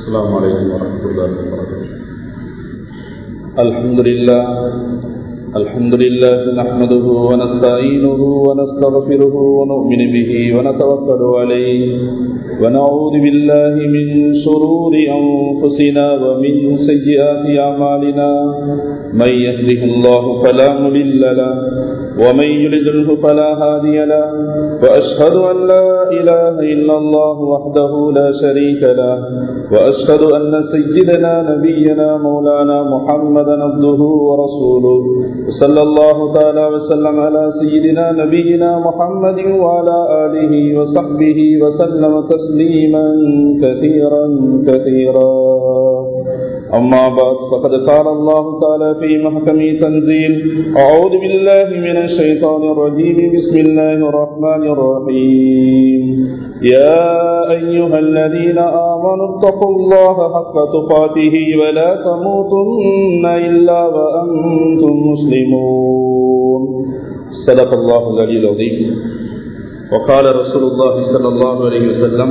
السلام عليكم ورحمة الله وبركاته الحمد لله الحمد لله نحمده ونستعينه ونستغفره ونؤمن به ونتوكل عليه ونعوذ بالله من شرور أنفسنا ومن سيئات أعمالنا من يهده الله فلا مضل له ومن يضلله فلا هادي له وأشهد أن لا إله إلا الله وحده لا شريك له وأشهد أن سيدنا نبينا مولانا محمدا عبده ورسوله صلى الله تعالى وسلم على سيدنا نبينا محمد وعلى آله وصحبه وسلم تسليما كثيرا كثيرا أما بعد فقد قال الله تعالى في محكم تنزيل أعوذ بالله من الشيطان الرجيم بسم الله الرحمن الرحيم يا أيها الذين آمنوا اتقوا الله حق تقاته ولا تموتن إلا وأنتم مسلمون صدق الله العلي العظيم وقال رسول الله صلى الله عليه وسلم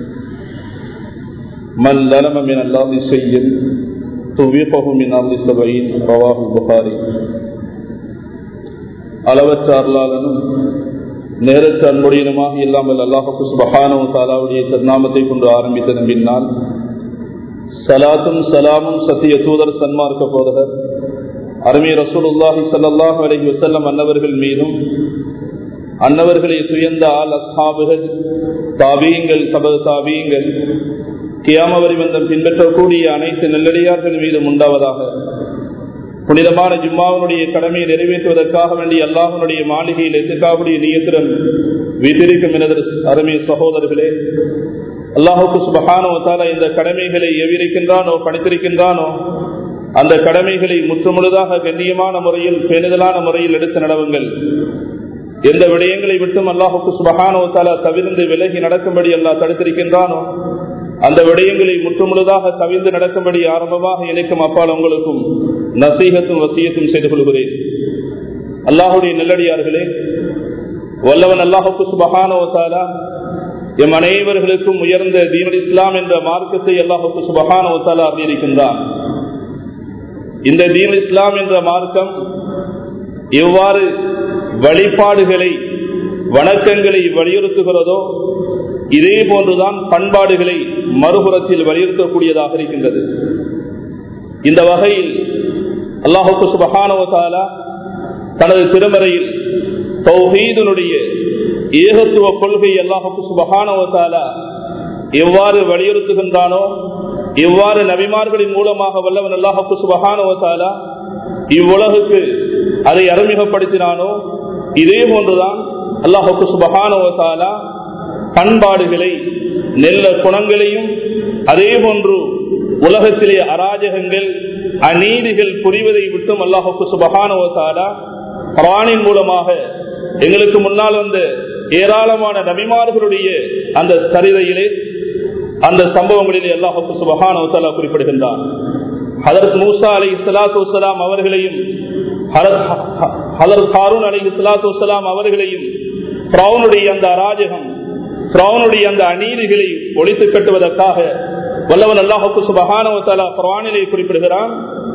من ظلم من الله شيء துவிகஹு மின் அர்லி சபையின் ரவாஹு புகாரி அளவற்ற அருளாளனும் நேரற்ற அன்புடையனுமாக இல்லாமல் அல்லாஹு சுபஹானு தாலாவுடைய திருநாமத்தை கொண்டு ஆரம்பித்ததன் பின்னால் சலாத்தும் சலாமும் சத்திய தூதர் சன்மார்க்க போதகர் அருமை ரசூலுல்லாஹி சல்லாஹு அலஹி வசல்லம் அன்னவர்கள் மீதும் அன்னவர்களை துயர்ந்த ஆள் அஸ்ஹாபுகள் தாபியங்கள் தப தாபியங்கள் கியாமவரி வந்தம் பின்பற்றக்கூடிய அனைத்து நெல்லடியார்கள் மீதும் உண்டாவதாக புனிதமான ஜும்மாவனுடைய கடமையை நிறைவேற்றுவதற்காக வேண்டிய அல்லாஹனுடைய மாளிகையில் எதிர்க்காவுடைய நீயத்துடன் வீட்டிருக்கும் எனது அருமை சகோதரர்களே அல்லாஹுக்கு சுபகானோத்தால இந்த கடமைகளை எவ்விருக்கின்றானோ பணித்திருக்கின்றானோ அந்த கடமைகளை முற்றுமுழுதாக கண்ணியமான முறையில் பேணுதலான முறையில் எடுத்து நடவுங்கள் எந்த விடயங்களை விட்டும் அல்லாஹுக்கு சுபகானோத்தால தவிர்ந்து விலகி நடக்கும்படி அல்லாஹ் தடுத்திருக்கின்றானோ அந்த விடயங்களை முற்றுமுழுதாக தவிர்ந்து நடக்கும்படி ஆரம்பமாக இணைக்கும் அப்பால் உங்களுக்கும் நசீகத்தும் வசியத்தும் செய்து கொள்கிறேன் அல்லாஹுடைய நெல்லடியார்களே வல்லவன் அல்லாஹுக்கு சுபகானோத்தாலா எம் அனைவர்களுக்கும் உயர்ந்த தீனல் இஸ்லாம் என்ற மார்க்கத்தை அல்லாஹுக்கு சுபகானோத்தாலா அறிந்திருக்கின்றான் இந்த தீனல் இஸ்லாம் என்ற மார்க்கம் எவ்வாறு வழிபாடுகளை வணக்கங்களை வலியுறுத்துகிறதோ இதே போன்றுதான் பண்பாடுகளை மறுபுறத்தில் வலியுறுத்தக்கூடியதாக இருக்கின்றது இந்த வகையில் அல்லாஹுக்கு சுபகானவத்தாலா தனது திருமறையில் தௌஹீதனுடைய ஏகத்துவ கொள்கை அல்லாஹுக்கு சுபகானவத்தாலா எவ்வாறு வலியுறுத்துகின்றானோ எவ்வாறு நபிமார்களின் மூலமாக வல்லவன் அல்லாஹுக்கு சுபகானவத்தாலா இவ்வுலகுக்கு அதை அறிமுகப்படுத்தினானோ இதே போன்றுதான் அல்லாஹுக்கு சுபகானவத்தாலா பண்பாடுகளை நெல்ல குணங்களையும் அதே போன்று உலகத்திலே அராஜகங்கள் அநீதிகள் புரிவதை விட்டும் அல்லாஹுக்கு சுபகானவத்தாலா குரானின் மூலமாக எங்களுக்கு முன்னால் வந்த ஏராளமான நபிமார்களுடைய அந்த சரிதையிலே அந்த சம்பவங்களிலே அல்லாஹுக்கு சுபகானவத்தாலா குறிப்பிடுகின்றான் ஹதரத் மூசா அலி சலாத்து வலாம் அவர்களையும் ஹதரத் ஹாரூன் அலி சலாத்து வலாம் அவர்களையும் பிரவுனுடைய அந்த அராஜகம் பிராவனுடைய அந்த அநீதிகளை ஒழித்து கட்டுவதற்காக வல்லவன் அல்லாஹுக்கு சுபகானவத்தாலா பிரானிலே குறிப்பிடுகிறான்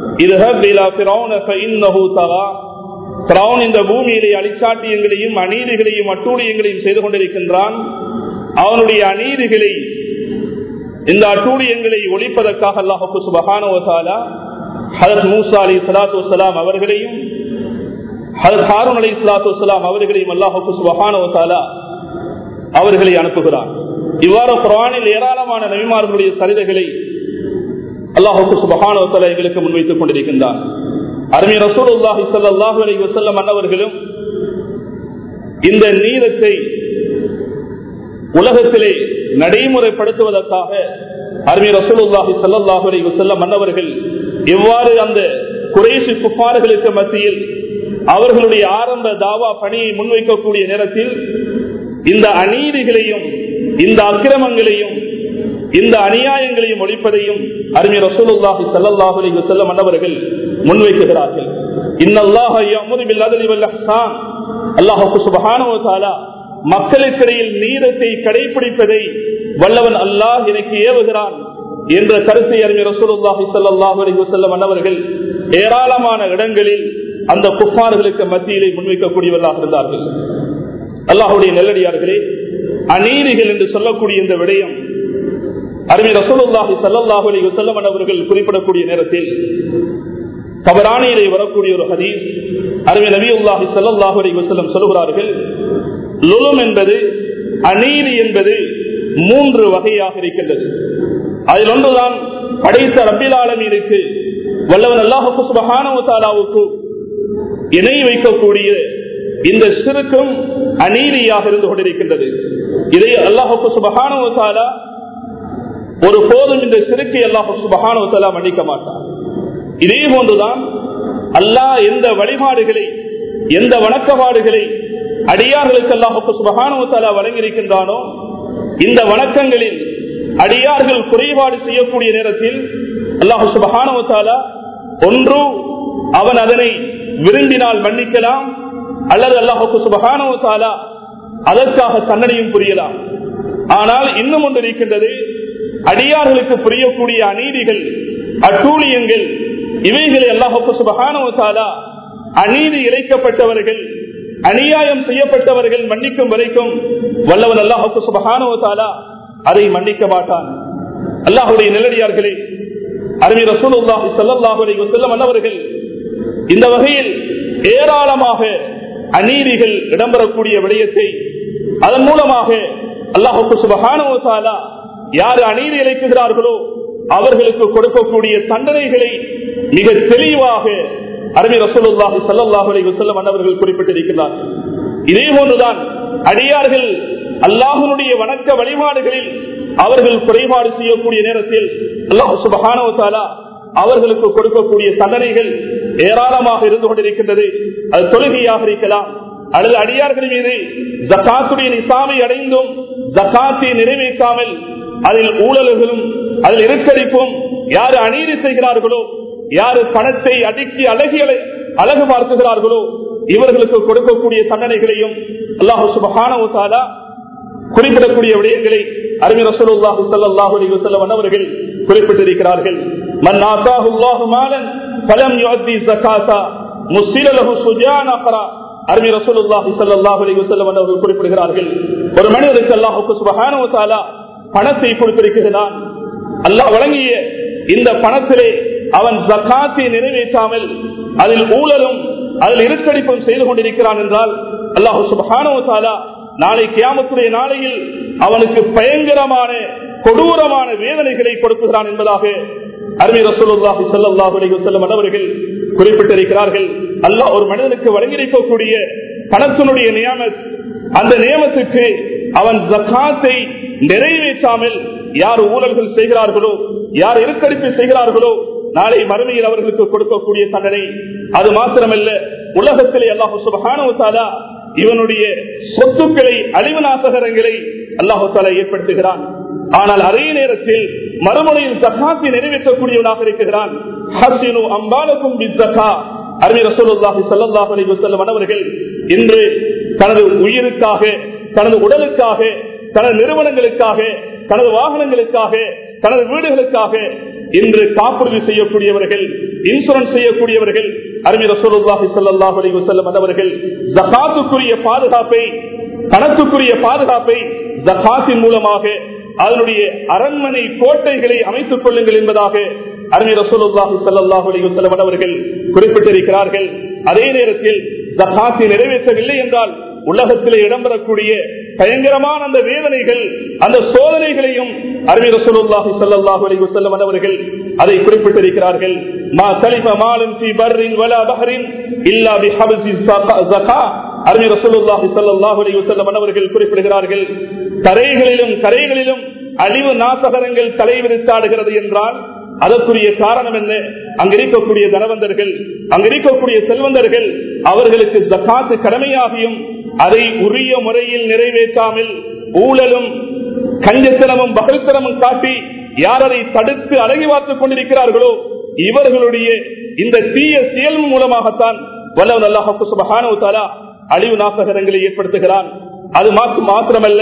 இந்த பூமியிலே அழிச்சாட்டியங்களையும் அநீதிகளையும் அட்டூழியங்களையும் செய்து கொண்டிருக்கின்றான் அவனுடைய அநீதிகளை இந்த அட்டூழியங்களை ஒழிப்பதற்காக அல்லாஹுக்கு சுபகானவத்தாலா ஹரத் மூசா அலி சலாத்து வலாம் அவர்களையும் ஹரத் ஹாரூன் அலி சலாத்து வலாம் அவர்களையும் அல்லாஹுக்கு சுபகானவத்தாலா அவர்களை அனுப்புகிறார் இவ்வாறு குரானில் ஏராளமான நபிமார்களுடைய சரிதைகளை அல்லாஹுக்கு சுபகானோத்தல எங்களுக்கு முன்வைத்துக் கொண்டிருக்கின்றார் அருமை ரசூலுல்லாஹி ஸல்லல்லாஹு அலைஹி வஸல்லம் அன்னவர்களும் இந்த நீதத்தை உலகத்திலே நடைமுறைப்படுத்துவதற்காக அருமை ரசூலுல்லாஹி ஸல்லல்லாஹு அலைஹி வஸல்லம் அன்னவர்கள் எவ்வாறு அந்த குறைசி குப்பார்களுக்கு மத்தியில் அவர்களுடைய ஆரம்ப தாவா பணியை முன்வைக்கக்கூடிய நேரத்தில் இந்த அநீதிகளையும் இந்த அக்கிரமங்களையும் இந்த அநியாயங்களையும் ஒழிப்பதையும் அருமை ரசூலுல்லாஹி ஸல்லல்லாஹு அலைஹி வஸல்லம் அன்னவர்கள் முன்வைக்கிறார்கள் இன்னல்லாஹ யஅமுரு பில் அத்லி வல் இஹ்சான் அல்லாஹ் சுப்ஹானஹு வ தஆலா மக்களுக்கிடையில் நீதத்தை கடைபிடிப்பதை வல்லவன் அல்லாஹ் எனக்கு ஏவுகிறான் என்ற கருத்தை அறிஞர் ரசூலுல்லாஹி ஸல்லல்லாஹு அலைஹி வஸல்லம் அன்னவர்கள் ஏராளமான இடங்களில் அந்த குஃபார்களுக்கு மத்தியிலே முன்வைக்கக்கூடியவர்களாக இருந்தார்கள் அல்லாஹுடைய நெல்லடியார்களே அநீதிகள் என்று சொல்லக்கூடிய இந்த விடயம் அறிஞர் ரசூலுல்லாஹி ஸல்லல்லாஹு அலைஹி வஸல்லம் அவர்கள் குறிப்பிடக்கூடிய நேரத்தில் தவறானியிலே வரக்கூடிய ஒரு ஹதீஸ் அறிஞர் நபியுல்லாஹி ஸல்லல்லாஹு அலைஹி வஸல்லம் சொல்கிறார்கள் லுலும் என்பது அநீதி என்பது மூன்று வகையாக இருக்கின்றது அதில் ஒன்றுதான் படைத்த ரப்பில் ஆலமீனுக்கு வல்லவன் அல்லாஹு சுபஹானஹு தஆலாவுக்கு இணை வைக்கக்கூடிய இந்த சிறுக்கும் அநீதியாக இருந்து கொண்டிருக்கின்றது இதை அல்லாஹு சுபஹானஹு தஆலா ஒரு போதும் இந்த சிறுக்கை அல்லாஹு சுபஹானஹு தஆலா மன்னிக்க மாட்டான் இதே போன்றுதான் அல்லாஹ் எந்த வழிபாடுகளை எந்த வணக்கபாடுகளை அடியார்களுக்கு அல்லாஹு சுபஹானஹு தஆலா வழங்கியிருக்கின்றானோ இந்த வணக்கங்களில் அடியார்கள் குறைபாடு செய்யக்கூடிய நேரத்தில் அல்லாஹு சுபஹானஹு தஆலா ஒன்று அவன் அதனை விரும்பினால் மன்னிக்கலாம் அல்லது அல்லாஹு சுபஹானஹு தஆலா அதற்காக தண்டனையும் புரியலாம் ஆனால் இன்னும் ஒன்று இருக்கின்றது அடியார்களுக்கு புரியக்கூடிய அநீதிகள் அட்டூழியங்கள் இவைகளை அல்லாஹு சுபஹானஹு தஆலா அநீதி இழைக்கப்பட்டவர்கள் அநியாயம் செய்யப்பட்டவர்கள் மன்னிக்கும் வரைக்கும் வல்லவன் அல்லாஹு சுபஹானஹு தஆலா அதை மன்னிக்க மாட்டான் அல்லாஹுடைய நிலடியார்களே அருமை ரசூலுல்லாஹி ஸல்லல்லாஹு அலைஹி வஸல்லம் அன்னவர்கள் இந்த வகையில் ஏராளமாக அநீதிகள் இடம்பெறக்கூடிய விடயத்தை அதன் மூலமாக அல்லாஹுக்கு சுபஹானஹு தஆலா யார் அநீதி இழைக்குகிறார்களோ அவர்களுக்கு கொடுக்கக்கூடிய தண்டனைகளை மிக தெளிவாக அருமை ரசூலுல்லாஹி ஸல்லல்லாஹு அலைஹி வஸல்லம் அன்னவர்கள் குறிப்பிட்டிருக்கிறார்கள் இதே போன்றுதான் அடியார்கள் அல்லாஹனுடைய வணக்க வழிபாடுகளில் அவர்கள் குறைபாடு செய்யக்கூடிய நேரத்தில் அல்லாஹ் சுபஹானஹு தஆலா அவர்களுக்கு கொடுக்கக்கூடிய தண்டனைகள் ஏராளமாக இருந்து கொண்டிருக்கின்றது அது தொழுகையாக இருக்கலாம் அல்லது அடியார்கள் மீது ஜக்காத்துடைய நிசாமை அடைந்தும் ஜக்காத்தை நிறைவேற்றாமல் அதில் ஊழல்களும் அதில் இருக்கடிப்பும் யாரு அநீதி செய்கிறார்களோ யாரு பணத்தை அடுக்கி அழகி அழகு பார்க்குகிறார்களோ இவர்களுக்கு கொடுக்கக்கூடிய தண்டனைகளையும் அல்லாஹு சுபஹானஹு தஆலா குறிப்பிடக்கூடிய விடயங்களை அறிஞர் ரசூலுல்லாஹி ஸல்லல்லாஹு அலைஹி வஸல்லம் அவர்கள் குறிப்பிட்டிருக்கிறார்கள் மன் ஆதாஹு அல்லாஹு மாலன் ஃபலம் யுஅத்தி ஸகாத்தா முஸ்ஸில லஹு சுஜான் அக்ரா அறிஞர் ரசூலுல்லாஹி ஸல்லல்லாஹு அலைஹி வஸல்லம் அவர்கள் குறிப்பிடுகிறார்கள் ஒரு மனிதருக்கு அல்லாஹ்வுக்கு சுப்ஹானஹு வ தஆலா பணத்தை கொடுத்திருக்கிறான் அல்லாஹ் வழங்கிய இந்த பணத்திலே அவன் ஜக்காத்தை நிறைவேற்றாமல் அதில் ஊழலும் அதில் இருக்கடிப்பும் செய்து கொண்டிருக்கிறான் என்றால் அல்லாஹு சுப்ஹானஹு வ தஆலா நாளை கியாமத்துடைய நாளையில் அவனுக்கு பயங்கரமான கொடூரமான வேதனைகளை கொடுக்குகிறான் என்பதாக அருமை ரசூலுல்லாஹி ஸல்லல்லாஹு அலைஹி வஸல்லம் அவர்கள் குறிப்பிட்டிருக்கிறார்கள் அல்லாஹ் ஒரு மனிதனுக்கு வழங்கியிருக்கக்கூடிய பணத்தினுடைய நியமத் அந்த நியமத்துக்கு அவன் ஜக்காத்தை நிறைவேற்றாமல் யார் ஊழல்கள் செய்கிறார்களோ யார் இருக்கடிப்பு செய்கிறார்களோ நாளை மறுமையில் அவர்களுக்கு கொடுக்கக்கூடிய தண்டனை அது மாத்திரமல்ல உலகத்திலே அல்லாஹு சுபஹானஹு தஆலா இவனுடைய சொத்துக்களை அழிவு நாசகரங்களை அல்லாஹு தாலா ஏற்படுத்துகிறான் ஆனால் அதே நேரத்தில் மறுமுனையில் ஜக்காத்தை நிறைவேற்றக்கூடியவனாக இருக்கிறான் ஹசினு அம்பாலக்கும் பிஸ்ஸகா அருமை ரசூலுல்லாஹி ஸல்லல்லாஹு அலைஹி வஸல்லம் அவர்கள் இன்று தனது உயிருக்காக தனது உடலுக்காக தனது நிறுவனங்களுக்காக தனது வாகனங்களுக்காக தனது வீடுகளுக்காக இன்று காப்புறுதி செய்யக்கூடியவர்கள் இன்சூரன்ஸ் செய்யக்கூடியவர்கள் அருமை ரசூலுல்லாஹி ஸல்லல்லாஹு அலைஹி வஸல்லம் அவர்கள் ஜகாத்துக்குரிய பாதுகாப்பை பணத்துக்குரிய பாதுகாப்பை ஜகாத்தின் மூலமாக அதனுடைய அரண்மனை கோட்டைகளை அமைத்துக் கொள்ளுங்கள் என்பதாக அருமை ரசூலுல்லாஹி ஸல்லல்லாஹு அலைஹி வஸல்லம் அவர்கள் குறிப்பிட்டிருக்கிறார்கள் அதே நேரத்தில் ஜகாத்தை நிறைவேற்றவில்லை என்றால் உலகத்திலே இடம்பெறக்கூடிய பயங்கரமான அந்த வேதனைகள் அந்த சோதனைகளையும் அருமை ரசூலுல்லாஹி ஸல்லல்லாஹு அலைஹி வஸல்லம் அவர்கள் அதை குறிப்பிட்டிருக்கிறார்கள் மா சலிஃப மாலன் ஃபீ பர்ரின் வலா பஹரின் இல்லா பிஹப்ஸி ஸகா அருமை ரசூலுல்லாஹி ஸல்லல்லாஹு அலைஹி வஸல்லம் அவர்கள் குறிப்பிடுகிறார்கள் கரைகளிலும் கரைகளிலும் அழிவு நாசகரங்கள் தலைவிரித்தாடுகிறது என்றால் அதற்குரிய காரணம் என்ன அங்க இருக்கக்கூடிய தனவந்தர்கள் அங்க இருக்கக்கூடிய செல்வந்தர்கள் அவர்களுக்கு ஜக்காத்து கடமையாகியும் அதை உரிய முறையில் நிறைவேற்றாமல் ஊழலும் கஞ்சத்தனமும் பகல்தனமும் காட்டி யார் அதை தடுத்து அழகி பார்த்துக் கொண்டிருக்கிறார்களோ இவர்களுடைய இந்த தீய செயல் மூலமாகத்தான் வல்லவன் அல்லாஹு சுபஹானு தாலா அழிவு நாசகரங்களை ஏற்படுத்துகிறான் அது மாத்திரமல்ல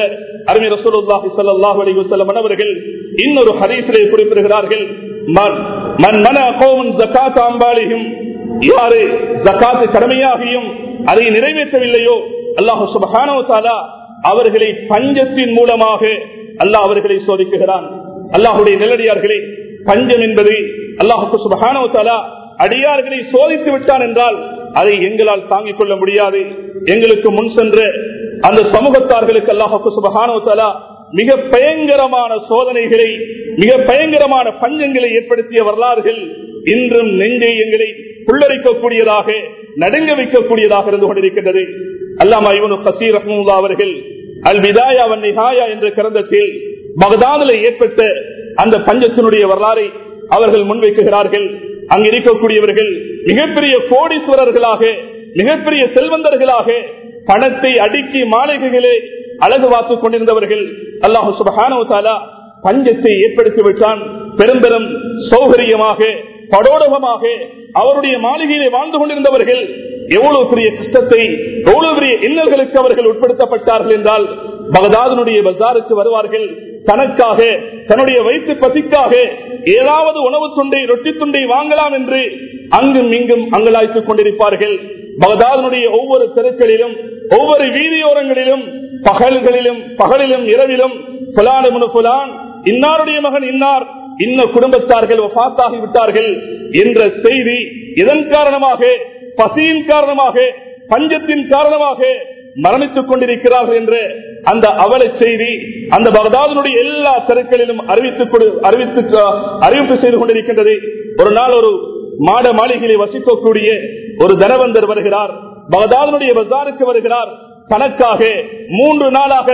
அருமை ரசூலுல்லாஹி ஸல்லல்லாஹு அலைஹி வஸல்லம் அவர்கள் இன்னொரு ஹதீஸிலே குறிப்பிடுகிறார்கள் மன் மன் மன கௌமன் ஜகாத் அம்பாலிஹிம் யாரு ஜகாத்து கடமையாகியும் அதை நிறைவேற்றவில்லையோ அல்லாஹு சுபஹானஹு வ தஆலா அவர்களை பஞ்சத்தின் மூலமாக அல்லாஹ் அவர்களை சோதிக்குகிறான் அல்லாஹுடைய நெல்லடியார்களே பஞ்சம் என்பது அல்லாஹுக்கு சுபஹானஹு வ தஆலா அடியார்களை சோதித்து விட்டான் என்றால் அதை எங்களால் தாங்கிக் கொள்ள முடியாது எங்களுக்கு முன் சென்ற அந்த சமூகத்தார்களுக்கு அல்லாஹுக்கு சுபஹானஹு வ தஆலா மிக பயங்கரமான சோதனைகளை மிக பயங்கரமான பஞ்சங்களை ஏற்படுத்திய வரலாறுகள் இன்றும் நெஞ்சை எங்களை புல்லரிக்கக்கூடியதாக நடுங்க வைக்கக்கூடியதாக இருந்து கொண்டிருக்கின்றது அல்லாமா இவனு கசீர் ரஹமுல்லா அவர்கள் அல் விதாயா வன் நிஹாயா என்ற கிரந்தத்தில் பகதாதில் ஏற்பட்ட அந்த பஞ்சத்தினுடைய வரலாறை அவர்கள் முன்வைக்குகிறார்கள் அங்கு இருக்கக்கூடியவர்கள் மிகப்பெரிய கோடீஸ்வரர்களாக மிகப்பெரிய செல்வந்தர்களாக பணத்தை அடுக்கி மாளிகைகளே அழகு பார்த்துக் கொண்டிருந்தவர்கள் அல்லாஹு சுபஹானோ பஞ்சத்தை ஏற்படுத்தி விட்டான் பெரும் பெரும் சௌகரியமாக படோடகமாக அவருடைய மாளிகையிலே வாழ்ந்து கொண்டிருந்தவர்கள் எவ்வளவு பெரிய கஷ்டத்தை எவ்வளவு பெரிய இன்னல்களுக்கு அவர்கள் உட்படுத்தப்பட்டார்கள் என்றால் பகதாதனுடைய பஜாருக்கு வருவார்கள் தனக்காக தன்னுடைய வயிற்று பசிக்காக ஏதாவது உணவு துண்டை ரொட்டி துண்டை வாங்கலாம் என்று அங்கும் இங்கும் அங்கலாய்த்துக் கொண்டிருப்பார்கள் பகதாதனுடைய ஒவ்வொரு தெருக்களிலும் ஒவ்வொரு வீதியோரங்களிலும் பகல்களிலும் பகலிலும் இரவிலும் புலான் புலான் இன்னாருடைய மகன் இன்னார் இன்ன குடும்பத்தார்கள் பாத்தாகி விட்டார்கள் என்ற செய்தி இதன் காரணமாக பசியின் காரணமாக பஞ்சத்தின் காரணமாக மரணித்துக் கொண்டிருக்கிறார்கள் என்ற அந்த அவல செய்தி அந்த பகதாதனுடைய எல்லா தெருக்களிலும் அறிவித்துக் அறிவித்து அறிவிப்பு செய்து கொண்டிருக்கின்றது ஒரு நாள் ஒரு மாட மாளிகையை வசிக்கக்கூடிய ஒரு தனவந்தர் வருகிறார் பகதாதனுடைய பஜாருக்கு வருகிறார் தனக்காக மூன்று நாளாக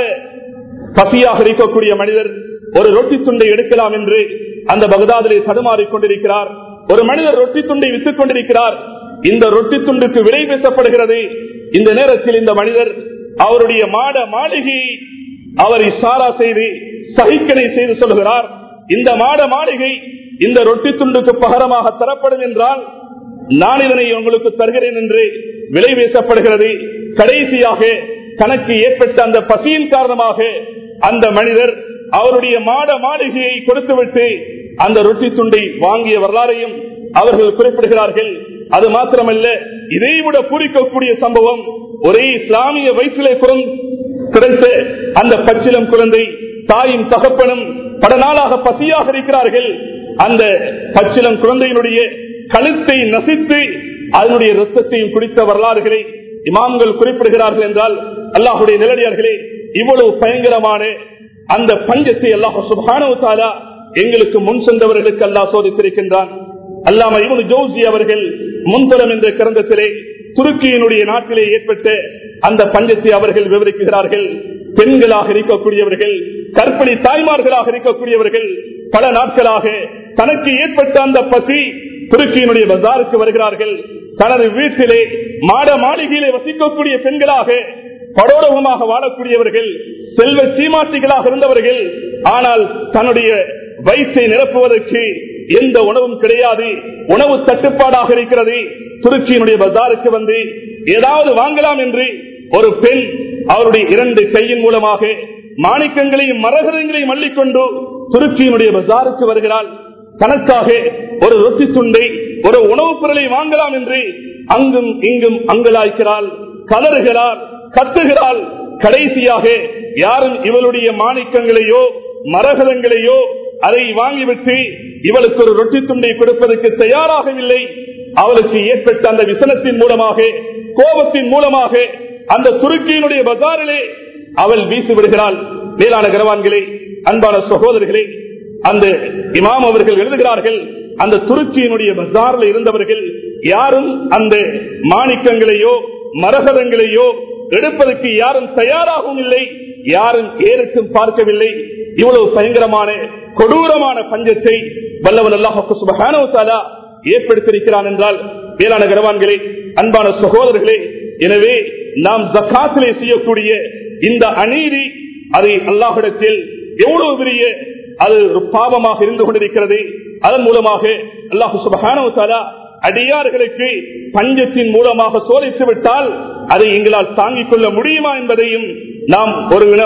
பசியாக இருக்கக்கூடிய மனிதர் ஒரு ரொட்டி துண்டை எடுக்கலாம் என்று அந்த பகதாதிலே தடுமாறிக் கொண்டிருக்கிறார் ஒரு மனிதர் ரொட்டி துண்டை வித்துக் கொண்டிருக்கிறார் இந்த ரொட்டி துண்டுக்கு விலை பேசப்படுகிறது இந்த நேரத்தில் இந்த மனிதர் அவருடைய மாட மாளிகையை அவர் இசாரா செய்து சகிக்கனை செய்து சொல்கிறார் இந்த மாட மாளிகை இந்த ரொட்டி துண்டுக்கு பகரமாக தரப்படும் என்றால் நான் இதனை உங்களுக்கு தருகிறேன் என்று விலை பேசப்படுகிறது கடைசியாக தனக்கு ஏற்பட்ட அந்த பசியின் காரணமாக அந்த மனிதர் அவருடைய மாட மாளிகையை கொடுத்துவிட்டு அந்த ரொட்டி துண்டை வாங்கிய வரலாறையும் அவர்கள் குறிப்பிடுகிறார்கள் அது மாத்திரமல்ல இதைவிட பூரிக்கக்கூடிய சம்பவம் ஒரே இஸ்லாமிய வயிற்றிலே கிடைத்த அந்த பச்சிலம் குழந்தை தாயும் தகப்பனும் பல நாளாக பசியாக இருக்கிறார்கள் அந்த பச்சிலம் குழந்தையினுடைய கழுத்தை நசித்து அதனுடைய ரத்தத்தையும் குடித்த வரலாறுகளை இமாம்கள் குறிப்பிடுகிறார்கள் என்றால் அல்லாஹுடைய நிலடியார்களே இவ்வளவு பயங்கரமான அந்த பஞ்சத்தை அல்லாஹ் சுபானு எங்களுக்கு முன் சென்றவர்களுக்கு அல்லாஹ் சோதித்திருக்கின்றான் அல்லாம இவனு ஜோசி அவர்கள் முன்தரம் என்ற கிரந்தத்திலே துருக்கியினுடைய நாட்டிலே ஏற்பட்ட அந்த பஞ்சத்தை அவர்கள் விவரிக்கிறார்கள் பெண்களாக இருக்கக்கூடியவர்கள் கற்பனை தாய்மார்களாக இருக்கக்கூடியவர்கள் பல நாட்களாக தனக்கு ஏற்பட்ட அந்த பசி துருக்கியினுடைய பஜாருக்கு வருகிறார்கள் தனது வீட்டிலே மாட மாளிகையிலே வசிக்கக்கூடிய பெண்களாக படோடகமாக வாழக்கூடியவர்கள் செல்வ சீமாட்டிகளாக இருந்தவர்கள் ஆனால் தன்னுடைய வயிற்றை நிரப்புவதற்கு எந்த உணவும் கிடையாது உணவு தட்டுப்பாடாக இருக்கிறது துருக்கியினுடைய பஜாருக்கு வந்து ஏதாவது வாங்கலாம் என்று ஒரு பெண் அவருடைய இரண்டு கையின் மூலமாக மாணிக்கங்களையும் மரகரங்களையும் அள்ளிக்கொண்டு துருக்கியினுடைய பஜாருக்கு வருகிறாள் தனக்காக ஒரு ரொட்டி துண்டை ஒரு உணவுப் பொருளை வாங்கலாம் என்று அங்கும் இங்கும் அங்கலாய்க்கிறாள் கலறுகிறாள் கத்துகிறாள் கடைசியாக யாரும் இவளுடைய மாணிக்கங்களையோ மரகதங்களையோ அதை வாங்கிவிட்டு இவளுக்கு ஒரு ரொட்டி துண்டை கொடுப்பதற்கு தயாராகவில்லை அவளுக்கு ஏற்பட்ட அந்த விசனத்தின் மூலமாக கோபத்தின் மூலமாக அந்த துருக்கியினுடைய பஜாரிலே அவள் வீசி விடுகிறாள் மேலான கரவான்களே அன்பான சகோதரர்களே அந்த இமாம் அவர்கள் எழுதுகிறார்கள் அந்த துருக்கியினுடைய பஜாரில் இருந்தவர்கள் யாரும் அந்த மாணிக்கங்களையோ மரகதங்களையோ எடுப்பதற்கு யாரும் தயாராகவும் இல்லை யாரும் ஏறட்டும் பார்க்கவில்லை இவ்வளவு பயங்கரமான கொடூரமான பஞ்சத்தை வல்லவன் அல்லாஹாலா ஏற்படுத்தியிருக்கிறான் என்றால் வேளாண் கரவான்களே அன்பான சகோதரர்களே எனவே நாம் ஜக்காத்திலே செய்யக்கூடிய இந்த அநீதி அதை அல்லாஹிடத்தில் எவ்வளவு பெரிய அது ஒரு பாவமாக இருந்து கொண்டிருக்கிறது அதன் மூலமாக அல்லாஹு சுபஹானோ அடியார்களுக்கு பஞ்சத்தின் மூலமாக சோதித்து விட்டால் அதை எங்களால் தாங்கிக் கொள்ள முடியுமா என்பதையும் நாம் ஒரு இனம்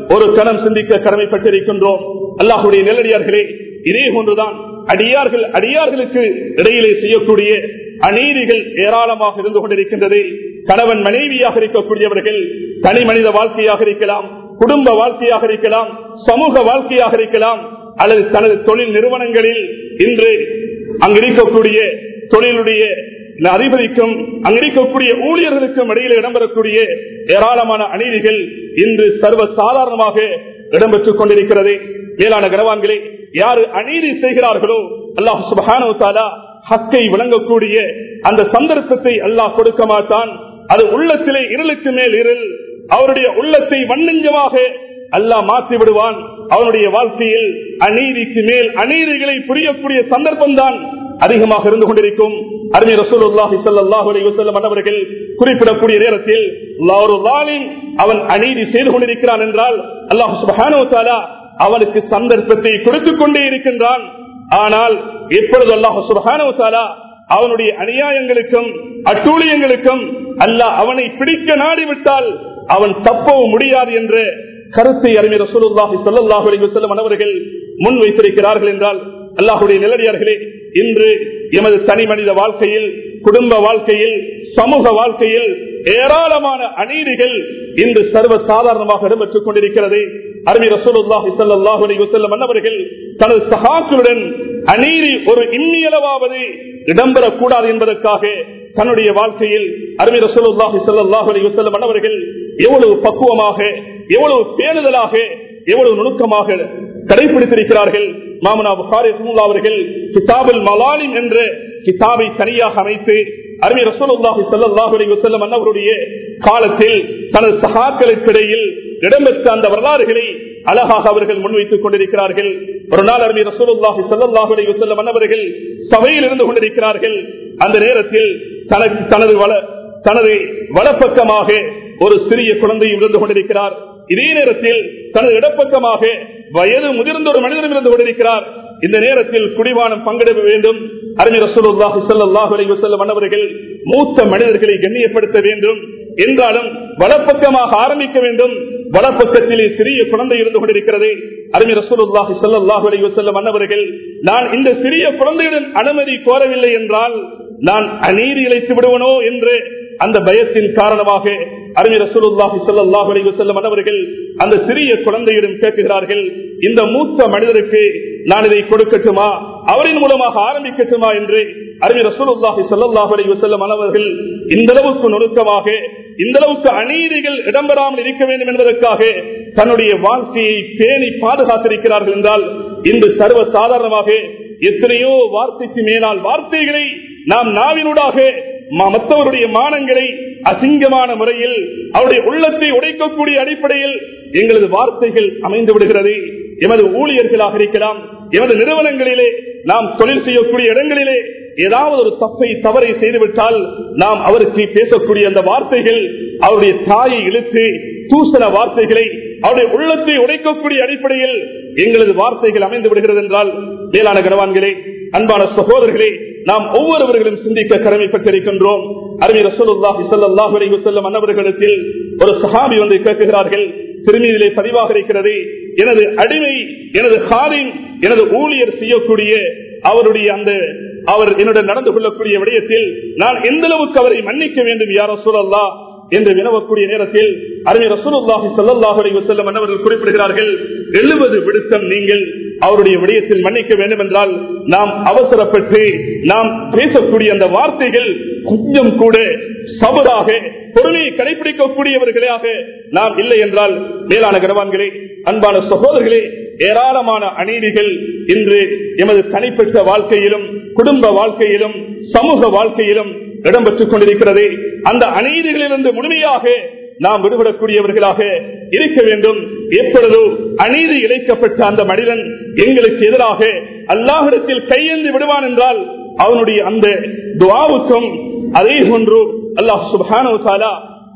ஒரு கணம் சிந்திக்க கடமைப்பட்டிருக்கின்றோம் அல்லாஹுடைய நெல்லடியார்களே இதே போன்றுதான் அடியார்கள் அடியார்களுக்கு இடையிலே செய்யக்கூடிய அநீதிகள் ஏராளமாக இருந்து கொண்டிருக்கின்றது கணவன் மனைவியாக இருக்கக்கூடியவர்கள் தனி மனித வாழ்க்கையாக இருக்கலாம் குடும்ப வாழ்க்கையாக இருக்கலாம் சமூக வாழ்க்கையாக இருக்கலாம் அல்லது தனது தொழில் நிறுவனங்களில் இன்று அங்கு இருக்கக்கூடிய தொழிலுடைய அதிபதிக்கும் அங்கு இருக்கக்கூடிய ஊழியர்களுக்கும் இடையில் இடம்பெறக்கூடிய ஏராளமான அநீதிகள் இன்று சர்வ சாதாரணமாக இடம்பெற்றுக் கொண்டிருக்கிறது மேலான கனவான்களே யாரு அநீதி செய்கிறார்களோ அல்லாஹ் சுபஹானு தாலா ஹக்கை விளங்கக்கூடிய அந்த சந்தர்ப்பத்தை அல்லாஹ் கொடுக்க மாட்டான் அது உள்ளத்திலே இருளுக்கு மேல் இருள் அவருடைய உள்ளத்தை வண்ணஞ்சமாக அல்லாஹ் மாற்றி விடுவான் அவனுடைய வாழ்க்கையில் அநீதிக்கு மேல் அநீதிகளை புரியக்கூடிய சந்தர்ப்பம் தான் அதிகமாக இருந்து கொண்டிருக்கும் அருமை ரசூலுல்லாஹி ஸல்லல்லாஹு அலைஹி வஸல்லம் அவர்கள் குறிப்பிடக்கூடிய நேரத்தில் ஒரு லாலிம் அவன் அநீதி செய்து கொண்டிருக்கிறான் என்றால் அல்லாஹ் சுப்ஹானஹு வ தஆலா அவனுக்கு சந்தர்ப்பத்தை கொடுத்துக் கொண்டே இருக்கின்றான் ஆனால் எப்பொழுது அல்லாஹ் சுப்ஹானஹு வ தஆலா அவனுடைய அநியாயங்களுக்கும் அட்டூழியங்களுக்கும் அல்லாஹ் அவனை பிடிக்க நாடிவிட்டால் அவன் தப்பவும் முடியாது என்று கருத்தை அறிஞர் ரசூலுல்லாஹி ஸல்லல்லாஹு அலைஹி வஸல்லம் அவர்கள் முன் வைத்திருக்கிறார்கள் என்றால் அல்லாஹுடைய நிலடியார்களே இன்று எமது தனி மனித வாழ்க்கையில் குடும்ப வாழ்க்கையில் சமூக வாழ்க்கையில் ஏராளமான அநீதிகள் இன்று சர்வ சாதாரணமாக இடம்பெற்றுக் கொண்டிருக்கிறது அருமை ரசூலுல்லாஹி ஸல்லல்லாஹு அலைஹி வஸல்லம் அன்னவர்கள் தனது சகாக்களுடன் அநீதி ஒரு இம்மியளவாவது இடம்பெறக்கூடாது என்பதற்காக தன்னுடைய வாழ்க்கையில் அருமை ரசூலுல்லாஹி ஸல்லல்லாஹு அலைஹி வஸல்லம் அன்னவர்கள் எவ்வளவு பக்குவமாக எவ்வளவு பேணுதலாக எவ்வளவு நுணுக்கமாக கடைபிடித்திருக்கிறார்கள் மாமனா புகாரி அவர்கள் கிதாபுல் மலாலிம் என்ற கிதாபை தனியாக அமைத்து அருமை ரசூலுல்லாஹி ஸல்லல்லாஹு அலைஹி வஸல்லம் அன்னவருடைய காலத்தில் தனது சகாக்களுக்கு இடையில் இடம்பெற்ற அந்த வரலாறுகளை அழகாக அவர்கள் முன்வைத்துக் கொண்டிருக்கிறார்கள் ஒரு நாள் அருமை ரசூலுல்லாஹி ஸல்லல்லாஹு அலைஹி வஸல்லம் அன்னவர்கள் சபையில் இருந்து கொண்டிருக்கிறார்கள் அந்த நேரத்தில் தனக்கு தனது வள தனது வலப்பக்கமாக ஒரு சிறிய குழந்தை இருந்து கொண்டிருக்கிறார் இதே நேரத்தில் தனது இடப்பக்கமாக வயது முதிர்ந்த ஒரு மனிதனும் இருந்து கொண்டிருக்கிறார் இந்த நேரத்தில் குடிவானம் பங்கெடுக்க வேண்டும் அறிஞர் ரசூலுல்லாஹி ஸல்லல்லாஹு அலைஹி வஸல்லம் அன்னவர்கள் மூத்த மனிதர்களை கண்ணியப்படுத்த வேண்டும் என்றாலும் வலப்பக்கமாக ஆரம்பிக்க வேண்டும் வலப்பக்கத்திலே சிறிய குழந்தை இருந்து கொண்டிருக்கிறது அறிஞர் ரசூலுல்லாஹி ஸல்லல்லாஹு அலைஹி வஸல்லம் அன்னவர்கள் நான் இந்த சிறிய குழந்தையுடன் அனுமதி கோரவில்லை என்றால் நான் அநீதி இழைத்து விடுவனோ என்று அந்த பயத்தின் காரணமாக அறிஞர் ரசூலுல்லாஹி ஸல்லல்லாஹு அலைஹி வஸல்லம் அவர்கள் அந்த சிறிய குழந்தையிடம் கேட்கிறார்கள் இந்த மூத்த மனிதருக்கு நான் இதை கொடுக்கட்டுமா அவரின் மூலமாக ஆரம்பிக்கட்டுமா என்று அறிஞர் ரசூலுல்லாஹி ஸல்லல்லாஹு அலைஹி வஸல்லம் அவர்கள் இந்த அளவுக்கு நுணுக்கமாக இந்த அளவுக்கு அநீதிகள் இடம்பெறாமல் இருக்க வேண்டும் என்பதற்காக தன்னுடைய வாழ்க்கையை பேணி பாதுகாத்திருக்கிறார்கள் என்றால் இன்று சர்வ சாதாரணமாக எத்தனையோ வார்த்தைக்கு மேலால் வார்த்தைகளை நாம் நாவினூடாக மற்றவருடைய மானங்களை அசிங்கமான முறையில் அவருடைய உள்ளத்தை உடைக்கக்கூடிய அடிப்படையில் எங்களது வார்த்தைகள் அமைந்து விடுகிறது எமது ஊழியர்களாக இருக்கலாம் எமது நிறுவனங்களிலே நாம் தொழில் செய்யக்கூடிய இடங்களிலே ஏதாவது ஒரு தப்பை தவறை செய்துவிட்டால் நாம் அவருக்கு பேசக்கூடிய அந்த வார்த்தைகள் அவருடைய தாயை இழுத்து தூசண வார்த்தைகளை அவருடைய உள்ளத்தை உடைக்கக்கூடிய அடிப்படையில் எங்களது வார்த்தைகள் அமைந்து விடுகிறது என்றால் மேலான கனவான்களே அன்பான சகோதரர்களே நாம் ஒவ்வொருவர்களும் சிந்திக்க கடமைப்பட்டிருக்கின்றோம் அருமை ரசூலுல்லாஹி ஸல்லல்லாஹு அலைஹி வஸல்லம் அன்னவர்களிடத்தில் ஒரு சஹாபி வந்து கேட்கிறார்கள் திருமீதிலே பதிவாக இருக்கிறது எனது அடிமை எனது ஹாரின் எனது ஊழியர் செய்யக்கூடிய அவருடைய அந்த அவர் என்னுடன் நடந்து கொள்ளக்கூடிய விடயத்தில் நான் எந்த அளவுக்கு அவரை மன்னிக்க வேண்டும் யாரோ சூழல்லா என்று வினவக்கூடிய நேரத்தில் அருமை ரசூலுல்லாஹி ஸல்லல்லாஹு அலைஹி வஸல்லம் அன்னவர்கள் குறிப்பிடுகிறார்கள் எழுபது விடுத்தம் நீங்கள் அவருடைய விடயத்தில் மன்னிக்க வேண்டும் என்றால் நாம் அவசரப்பட்டு நாம் பேசக்கூடிய அந்த வார்த்தைகள் கொஞ்சம் கூட சபராக பொறுமையை கடைபிடிக்கக்கூடியவர்களாக நாம் இல்லை என்றால் மேலான கனவான்களே அன்பான சகோதரர்களே ஏராளமான அநீதிகள் இன்று எமது தனிப்பட்ட வாழ்க்கையிலும் குடும்ப வாழ்க்கையிலும் சமூக வாழ்க்கையிலும் இடம்பெற்றுக் கொண்டிருக்கிறது அந்த அநீதிகளிலிருந்து முழுமையாக நாம் விடுபடக்கூடியவர்களாக இருக்க வேண்டும் எப்பொழுதோ அநீதி இழைக்கப்பட்ட அந்த மனிதன் எங்களுக்கு எதிராக அல்லாஹிடத்தில் கையேந்தி விடுவான் என்றால் அவனுடைய அந்த துவாவுக்கும் அதே போன்று அல்லாஹ் சுபானோ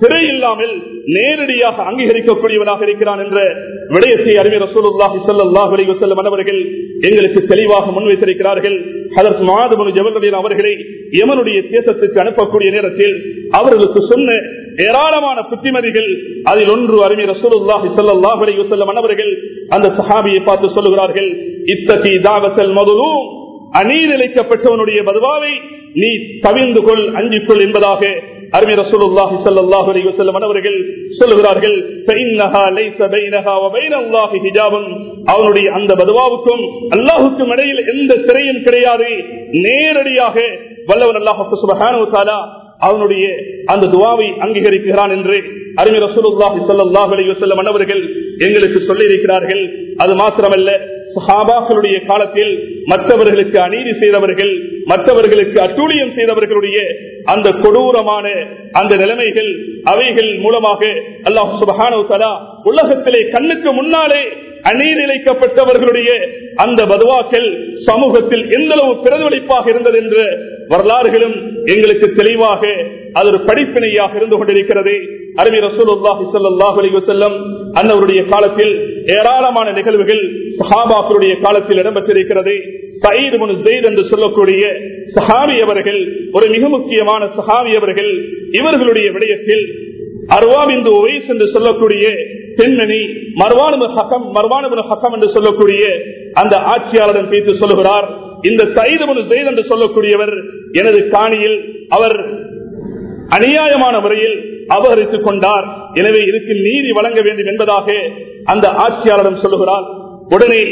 திரை இல்லாமல் நேரடியாக அங்கீகரிக்கக்கூடியவனாக இருக்கிறான் என்ற விடயத்தை அறிஞர் ரசூலுல்லாஹி ஸல்லல்லாஹு அலைஹி வஸல்லம் அவர்கள் எங்களுக்கு தெளிவாக முன்வைத்திருக்கிறார்கள் அதற்கு மாதவனு ஜவஹர்லால் அவர்களை யமனுடைய தேசத்துக்கு அனுப்பக்கூடிய நேரத்தில் அவர்களுக்கு சொன்ன ஏராளமான புத்திமதிகள் அதில் ஒன்று அருமை ரசூலுல்லாஹி ஸல்லல்லாஹு அலைஹி வஸல்லம் அவர்கள் அந்த சஹாபியை பார்த்து சொல்லுகிறார்கள் இத்தகி தாவத்தல் மதுலூம் அநீதிழைக்கப்பட்டவனுடைய பதுவாவை நீ தவிர்ந்து கொள் அஞ்சிக் கொள் என்பதாக அருமை ரசூலுல்லாஹி ஸல்லல்லாஹு அலைஹி வஸல்லம் அவர்கள் சொல்லுகிறார்கள் ஃபைன்னஹா லைஸ பைனஹா வ பைனல்லாஹி ஹிஜாபுன் அவனுடைய அந்த பதுவாவுக்கும் அல்லாஹ்வுக்கும் இடையில் எந்த திரையும் கிடையாது நேரடியாக வல்லவன் அல்லாஹ் சுப்ஹானஹு வ தஆலா அவனுடைய அந்த துவாவை அங்கீகரிக்கிறான் என்று அருமை ரசூலுல்லாஹி ஸல்லல்லாஹு அலைஹி வஸல்லம் அவர்கள் எங்களுக்கு சொல்லி இருக்கிறார்கள் அது மாத்திரமல்ல சஹாபாக்களுடைய காலத்தில் மற்றவர்களுக்கு அநீதி செய்தவர்கள் மற்றவர்களுக்கு அட்டூழியம் செய்தவர்களுடைய அந்த கொடூரமான அந்த நிலைமைகள் அவைகள் மூலமாக அல்லாஹ் சுபஹானு தலா உலகத்திலே கண்ணுக்கு முன்னாலே அநீதிழைக்கப்பட்டவர்களுடைய அந்த பதுவாக்கள் சமூகத்தில் எந்த அளவு பிரதிபலிப்பாக இருந்தது என்ற வரலாறுகளும் எங்களுக்கு தெளிவாக அது ஒரு படிப்பினையாக இருந்து கொண்டிருக்கிறது அருமை ரசூலுல்லாஹி ஸல்லல்லாஹு அலைஹி வஸல்லம் அன்னவருடைய காலத்தில் ஏராளமான நிகழ்வுகள் சஹாபாக்களுடைய காலத்தில் இடம்பெற்றிருக்கிறது சயீத் இப்னு ஸெய்த் என்று சொல்லக்கூடிய சஹாபி அவர்கள் ஒரு மிக முக்கியமான சஹாபி அவர்கள் இவர்களுடைய விடயத்தில் அர்வாபிந்து ஒவைஸ் என்று சொல்லக்கூடிய பெண்மணி மர்வானு ஹக்கம் மர்வானு ஹக்கம் என்று சொல்லக்கூடிய அந்த ஆட்சியாளரிடம் பேசி சொல்லுகிறார் இந்த சைதபனு செய்த் என்று சொல்லக்கூடியவர் எனது காணியில் அவர் அநியாயமான முறையில் அபகரித்துக் கொண்டார் எனவே இதுக்கு நீதி வழங்க வேண்டும் என்பதாக அந்த ஆட்சியாளரிடம் சொல்லுகிறார் உடனே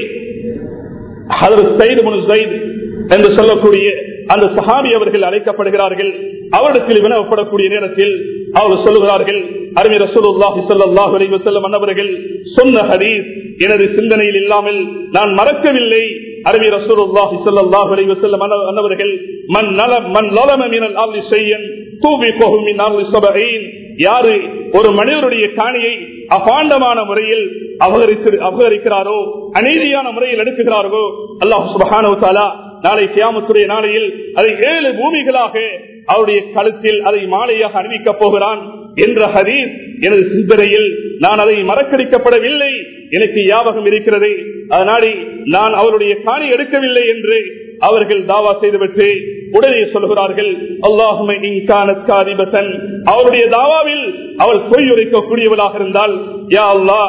என்று சொல்லக்கூடிய அந்த சஹாபி அவர்கள் அழைக்கப்படுகிறார்கள் அவரிடத்தில் வினவப்படக்கூடிய நேரத்தில் அவர் சொல்லுகிறார்கள் அருமை ரசூலுல்லாஹி ஸல்லல்லாஹு அலைஹி வஸல்லம் அன்னவர்கள் சொன்ன ஹதீஸ் எனது சிந்தனையில் இல்லாமல் நான் மறக்கவில்லை அருமை ரசூலுல்லாஹி ஸல்லல்லாஹு அலைஹி வஸல்லம் அன்னவர்கள் மன் நலம் மன் லலம மினல் அர்லி ஷையன் தூபிகஹு மின் அர்லி ஸபஈன் யாரு ஒரு மனிதருடைய காணியை அபாண்டமான முறையில் அபகரித்து அபகரிக்கிறாரோ அநீதியான முறையில் எடுக்குகிறாரோ அல்லாஹ் சுபஹானு தாலா நாளை கியாமத்துடைய நாளையில் அதை ஏழு பூமிகளாக அவருடைய கழுத்தில் அதை மாலையாக அறிவிக்கப் போகிறான் என்ற ஹதீஸ் எனது சிந்தனையில் நான் அதை மறக்கடிக்கப்படவில்லை எனக்கு ஞாபகம் இருக்கிறது அதனாலே நான் அவருடைய காணி எடுக்கவில்லை என்று அவர்கள் தாவா செய்துவிட்டு உடனே சொல்கிறார்கள் அல்லாஹுமை இன்கானத்காதிபசன் அவருடைய தாவாவில் அவள் பொய் உரைக்கக்கூடியவளாக இருந்தால் யா அல்லா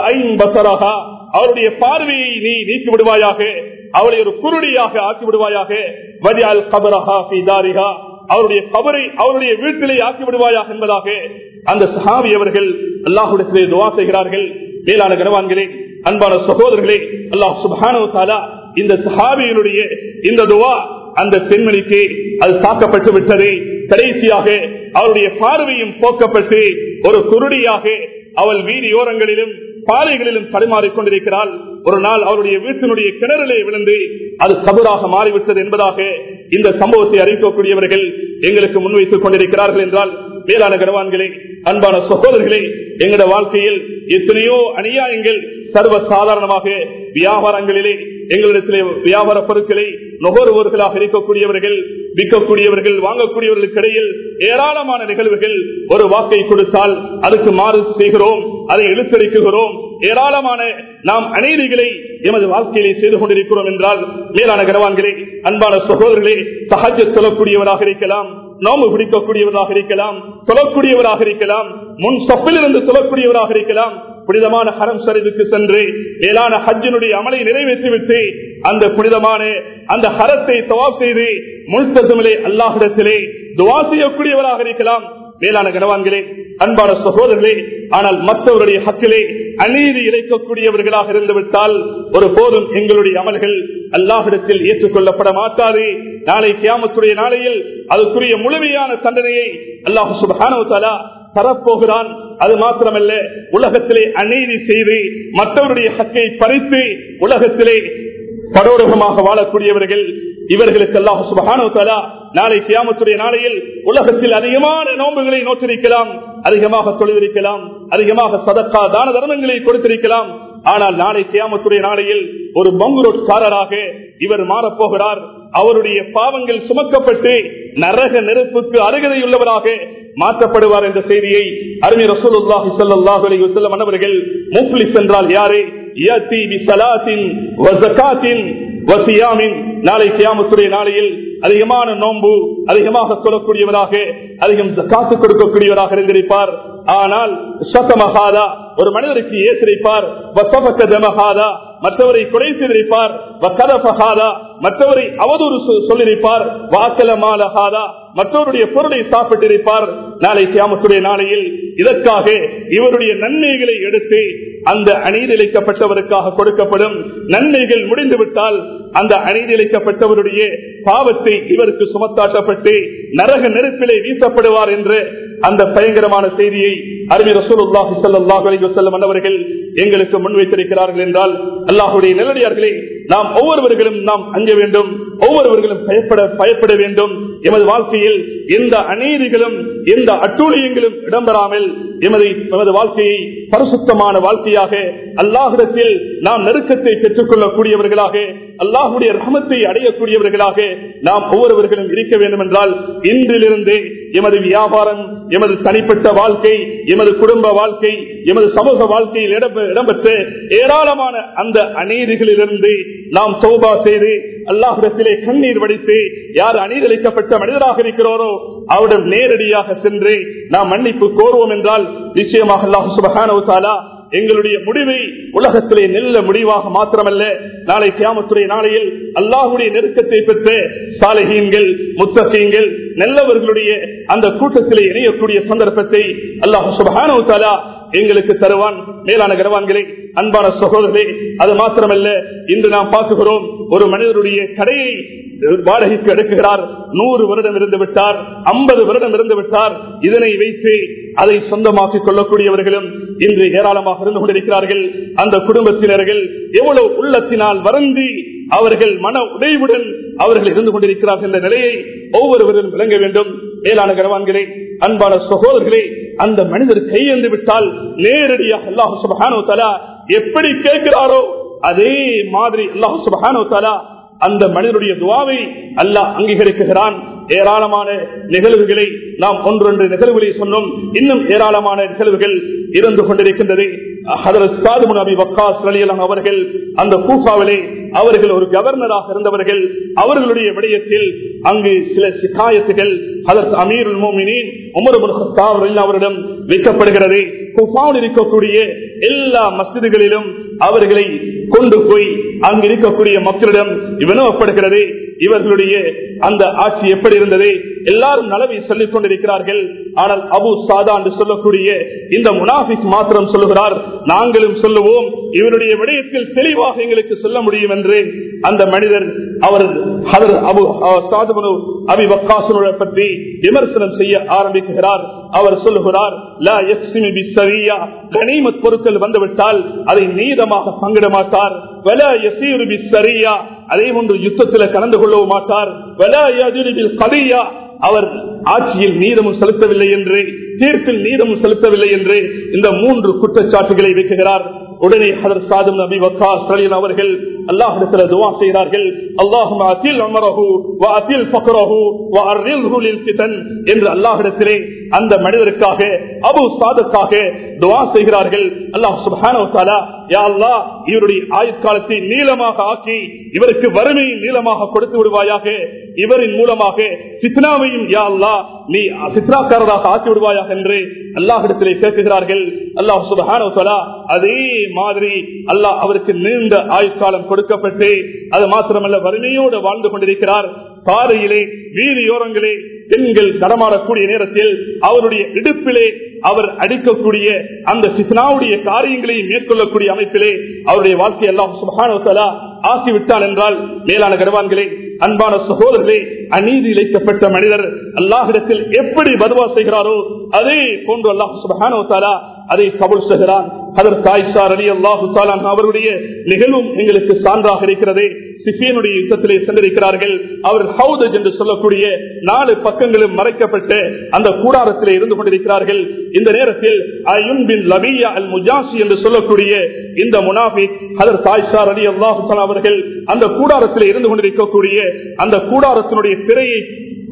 பசரஹா அவருடைய பார்வையை நீ நீக்கி விடுவாயாக அவளை ஒரு குருடியாக ஆக்கி விடுவாயாக வஜால் கபரஹா தாரிகா அவருடைய கபரை அவருடைய வீட்டிலே ஆக்கி விடுவாயாக என்பதாக அந்த சஹாபி அவர்கள் அல்லாஹுடத்திலே துவா செய்கிறார்கள் மேலான கனவான்களே அன்பான சகோதரர்களே அல்லாஹ் சுபானோ தாலா இந்த சஹாபியினுடைய இந்த துவா அந்த பெண்மணிக்கு அது தாக்கப்பட்டு விட்டது கடைசியாக அவருடைய பார்வையும் போக்கப்பட்டு ஒரு குருடியாக அவள் வீதியோரங்களிலும் பாறைகளிலும் தடுமாறிக் கொண்டிருக்கிறாள் ஒரு நாள் அவருடைய வீட்டினுடைய கிணறிலே விழுந்து அது கபராக மாறிவிட்டது என்பதாக இந்த சம்பவத்தை அறிவிக்கக்கூடியவர்கள் எங்களுக்கு முன்வைத்துக் கொண்டிருக்கிறார்கள் என்றால் மேலான கனவான்களே அன்பான சகோதரர்களே எங்களோட வாழ்க்கையில் எத்தனையோ அநியாயங்கள் சர்வ சாதாரணமாக வியாபாரங்களிலே எங்களிடத்திலே வியாபார பொருட்களை நுகர்வோர்களாக இருக்கக்கூடியவர்கள் விற்கக்கூடியவர்கள் வாங்கக்கூடியவர்களுக்கு இடையில் ஏராளமான நிகழ்வுகள் ஒரு வாக்கை கொடுத்தால் அதுக்கு மாறு செய்கிறோம் அதை இழுத்தடிக்குகிறோம் ஏராளமான நாம் அநீதிகளை எமது வாழ்க்கையிலே செய்து கொண்டிருக்கிறோம் என்றால் மேலான கனவான்களே அன்பான சகோதரர்களே சகஜ சொல்லக்கூடியவராக இருக்கலாம் நோம்பு பிடிக்கக்கூடியவராக இருக்கலாம் சொல்லக்கூடியவராக இருக்கலாம் முன் சப்பிலிருந்து சொல்லக்கூடியவராக இருக்கலாம் புனிதமான ஹரம் சரிவுக்கு சென்று மேலான ஹஜ்ஜினுடைய அமலை நிறைவேற்றிவிட்டு அந்த புனிதமான அந்த ஹரத்தை தவாப் செய்து முழுத்தமிலே அல்லாஹிடத்திலே துவா செய்யக்கூடியவராக இருக்கலாம் மேலான கனவான்களே அன்பான சகோதரர்களே ஆனால் மற்றவருடைய ஹக்கிலே அநீதி இழைக்கக்கூடியவர்களாக இருந்துவிட்டால் ஒரு போதும் எங்களுடைய அமல்கள் அல்லாஹிடத்தில் ஏற்றுக்கொள்ளப்பட மாட்டாது நாளை கியாமத்துடைய நாளையில் அதுக்குரிய முழுமையான தண்டனையை அல்லாஹு சுபானோ தரப்போகிறான் அது மாத்திரமல்ல உலகத்திலே அநீதி செய்து மற்றவருடைய ஹக்கை பறித்து உலகத்திலே படோரகமாக வாழக்கூடியவர்கள் இவர்களுக்கு அல்லாஹ் சுபஹானோ தலா நாளை கியாமத்துடைய நாளையில் உலகத்தில் அதிகமான நோன்புகளை நோற்றிருக்கலாம் அதிகமாக தொழிலிருக்கலாம் அதிகமாக சதக்கா தான தர்மங்களை கொடுத்திருக்கலாம் ஆனால் நாளை கியாமத்துடைய நாளையில் ஒரு பங்குரோட்காரராக இவர் மாறப்போகிறார் அவருடைய பாவங்கள் சுமக்கப்பட்டு நரக நெருப்புக்கு அருகதையுள்ளவராக மாற்றப்படுவார் என்ற செய்தியை அருமை ரசூலுல்லாஹி ஸல்லல்லாஹு அலைஹி வஸல்லம் அவர்கள் முஃப்லிஸ் என்றால் யாரு யதி பிஸலாத்தின் வ ஸகாத்தின் வ சியாமின் நாளை கியாமத்துடைய நாளையில் அதிகமான நோன்பு அதிகமாக சொல்லக்கூடியவராக அதிகம் காத்து கொடுக்கக்கூடியவராக இருந்திருப்பார் ஆனால் சத்தமகாதா ஒரு மனிதருக்கு ஏசிரிப்பார் தமகாதா மற்றவரை கொலை செய்திருப்பார் வக்கதபகாதா மற்றவரை அவதூறு சொ- சொல்லியிருப்பார் வாக்கலமாலகாதா மற்றவருடைய பொருளை சாப்பிட்டிருப்பார் நாளை கியாமத்துடைய நாளையில் இதற்காக இவருடைய நன்மைகளை எடுத்து அந்த அநீதிழைக்கப்பட்டவருக்காக கொடுக்கப்படும் நன்மைகள் முடிந்துவிட்டால் அந்த அநீதிழைக்கப்பட்டவருடைய பாவத்தை இவருக்கு சுமத்தாட்டப்பட்டு நரக நெருப்பிலே வீசப்படுவார் என்று அந்த பயங்கரமான செய்தியை அருமை ரசூலுல்லாஹி ஸல்லல்லாஹு அலைஹி வஸல்லம் அவர்கள் எங்களுக்கு முன்வைத்திருக்கிறார்கள் என்றால் அல்லாஹ்வுடைய நல்லடியார்களே நாம் ஒவ்வொருவர்களும் நாம் அஞ்ச வேண்டும் ஒவ்வொருவர்களும் பயப்பட பயப்பட வேண்டும் எமது வாழ்க்கையில் எந்த அநீதிகளும் எந்த அட்டூழியங்களும் இடம்பெறாமல் எமது எமது வாழ்க்கையை பரிசுத்தமான வாழ்க்கையாக அல்லாஹிடத்தில் நாம் நெருக்கத்தை பெற்றுக் கொள்ளக்கூடியவர்களாக அல்லாஹுடைய ரஹமத்தை அடையக்கூடியவர்களாக நாம் ஒவ்வொருவர்களும் இருக்க வேண்டும் என்றால் இன்றிலிருந்து எமது வியாபாரம் எமது தனிப்பட்ட வாழ்க்கை எமது குடும்ப வாழ்க்கை எமது சமூக வாழ்க்கையில் இடம்பெ- இடம்பெற்ற ஏராளமான அந்த அநீதிகளிலிருந்து நாம் சௌபா செய்து அல்லாஹிடத்திலே கண்ணீர் வடித்து யார் அநீதளிக்கப்பட்ட மனிதராக இருக்கிறாரோ அவரிடம் நேரடியாக சென்று நாம் மன்னிப்பு கோருவோம் என்றால் நிச்சயமாக அல்லாஹ் சுபஹானஹு வ தஆலா எங்களுடைய முடிவை உலகத்திலே நெல்ல முடிவாக மாத்திரமல்ல நாளை கியாமத்துடைய நாளையில் அல்லாஹுடைய நெருக்கத்தை பெற்ற சாலைகீன்கள் முத்தகீன்கள் நல்லவர்களுடைய அந்த கூட்டத்திலே இணையக்கூடிய சந்தர்ப்பத்தை அல்லாஹ் சுபஹானஹு வ தஆலா எங்களுக்கு தருவான் மேலான கரவான்களே அன்பான சகோதரர்களே அது மாத்திரமல்ல இன்று நாம் பார்க்குகிறோம் ஒரு மனிதருடைய கடையை வாடகைக்கு எடுக்குகிறார் நூறு வருடம் இருந்து விட்டார் ஐம்பது வருடம் இருந்து விட்டார் இதனை வைத்து அதை சொந்தமாக்கிக் கொள்ளக்கூடியவர்களும் இன்று ஏராளமாக இருந்து கொண்டிருக்கிறார்கள் அந்த குடும்பத்தினர்கள் எவ்வளவு உள்ளத்தினால் வருந்தி அவர்கள் மன உடைவுடன் அவர்கள் இருந்து கொண்டிருக்கிறார்கள் என்ற நிலையை ஒவ்வொருவரும் விளங்க வேண்டும் மேலான கரவான்களே அன்பான சகோதரர்களே அந்த மனிதர் கையெழுந்து விட்டால் நேரடியாக அல்லாஹு சுபஹானோ தலா எப்படி கேட்கிறாரோ அதே மாதிரி அல்லாஹு சுபஹானோ தலா அந்த மனிதனுடைய துவாவை அல்லாஹ் அங்கீகரிக்குகிறான் ஏராளமான நிகழ்வுகளை நாம் ஒன்றொன்று நிகழ்வுகளை சொன்னோம் இன்னும் ஏராளமான நிகழ்வுகள் இருந்து கொண்டிருக்கின்றது ஹதரத் சாதுமுன் அபி வக்காஸ் ரலியல்லாஹு அவர்கள் அந்த கூஃபாவிலே அவர்கள் ஒரு கவர்னராக இருந்தவர்கள் அவர்களுடைய விடயத்தில் அங்கு சில சிகாயத்துகள் அதற்கு அமீருல் மோமினின் உமர் இப்னு கத்தாப் ரலியல்லாஹு அவரிடம் வைக்கப்படுகிறது குஃபாவில் இருக்கக்கூடிய எல்லா மஸ்ஜிதுகளிலும் அவர்களை கொண்டு போய் அங்கு இருக்கக்கூடிய மக்களிடம் வினவப்படுகிறது இவர்களுடைய அந்த ஆட்சி எப்படி இருந்தது எல்லாரும் நலவை சொல்லிக் கொண்டிருக்கிறார்கள் ஆனால் அபு சாதா என்று சொல்லக்கூடிய இந்த முனாஃபிக் மாத்திரம் சொல்லுகிறார் நாங்களும் சொல்லுவோம் இவருடைய விடயத்தில் தெளிவாக எங்களுக்கு சொல்ல முடியும் என்று அந்த மனிதர் அவர் ஹதர் அபு சாதுபனு அபி வக்காசனுடைய பற்றி விமர்சனம் செய்ய ஆரம்பிக்கிறார் அவர் சொல்லுகிறார் லா யக்ஸிமி பிஸ்ஸரியா கனிமத் பொருட்கள் வந்துவிட்டால் அதை நீதமாக பங்கிட மாட்டார் வலா யசீரு பிஸ்ஸரியா அதே போன்று யுத்தத்தில் கலந்து கொள்ளவும் மாட்டார் வலா யஜுரி பில் கதியா அவர் ஆட்சியில் நீதமும் செலுத்தவில்லை என்று தீர்ப்பில் நீதமும் செலுத்தவில்லை என்று இந்த மூன்று குற்றச்சாட்டுகளை வைக்கிறார் உடனே ஹதர் சாதம் நபி வக்காஸ் ரலியன் அவர்கள் அல்லாஹிடத்தில் துவா செய்கிறார்கள் அல்லாஹும் அத்தில் அமரஹு வ அத்தில் ஃபக்ரஹு வ அர்ரில்ஹு லில் ஃபிதன் என்று அல்லாஹ்விடத்திலே அந்த மனிதருக்காக அபு சாதக்காக துவா செய்கிறார்கள் அல்லாஹ் சுப்ஹானஹு வ தஆலா யா அல்லாஹ் இவருடைய ஆயுட்காலத்தை நீளமாக ஆக்கி இவருக்கு வறுமையை நீளமாக கொடுத்து விடுவாயாக இவரின் மூலமாக சித்னாவையும் யா அல்லாஹ் நீ சித்ராக்காரராக ஆக்கி விடுவாயாக என்று அல்லாஹிடத்திலே கேட்கிறார்கள் அல்லாஹ் சுபஹானஹு வ தஆலா அதே மாதிரி அல்லாஹ் அவருக்கு நீண்ட ஆயுட்காலம் கொடுக்கப்பட்டு அது மாத்திரமல்ல வறுமையோடு வாழ்ந்து கொண்டிருக்கிறார் பாறையிலே வீதியோரங்களே பெண்கள் நடமாடக்கூடிய நேரத்தில் அவருடைய இடுப்பிலே அவர் அடிக்கக்கூடிய அந்த சித்னாவுடைய காரியங்களை மேற்கொள்ளக்கூடிய அமைப்பிலே அவருடைய வாழ்க்கை எல்லாம் சுபகானவத்தலா ஆக்கிவிட்டான் என்றால் மேலான கர்வான்களே அன்பான சகோதரர்களே அநீதி இழைக்கப்பட்ட மனிதர் அல்லாஹிடத்தில் எப்படி பதுவா செய்கிறாரோ அதே போன்று அல்லாஹ் சுபகானவத்தாலா அதை கபுல் செய்கிறான் அதற்கு ஆயிஷார் அலி அல்லாஹு அவருடைய நிகழ்வும் எங்களுக்கு சான்றாக இருக்கிறது சிஃபியனுடைய யுத்தத்திலே சென்றிருக்கிறார்கள் அவர் ஹவுதஜ் என்று சொல்லக்கூடிய நாலு பக்கங்களும் மறைக்கப்பட்டு அந்த கூடாரத்திலே இருந்து கொண்டிருக்கிறார்கள் இந்த நேரத்தில் அயுன் பின் லபியா அல் முஜாசி என்று சொல்லக்கூடிய இந்த முனாபிக் அதர் தாய்ஷார் அலி அல்லாஹு அவர்கள் அந்த கூடாரத்திலே இருந்து கொண்டிருக்கக்கூடிய அந்த கூடாரத்தினுடைய திரையை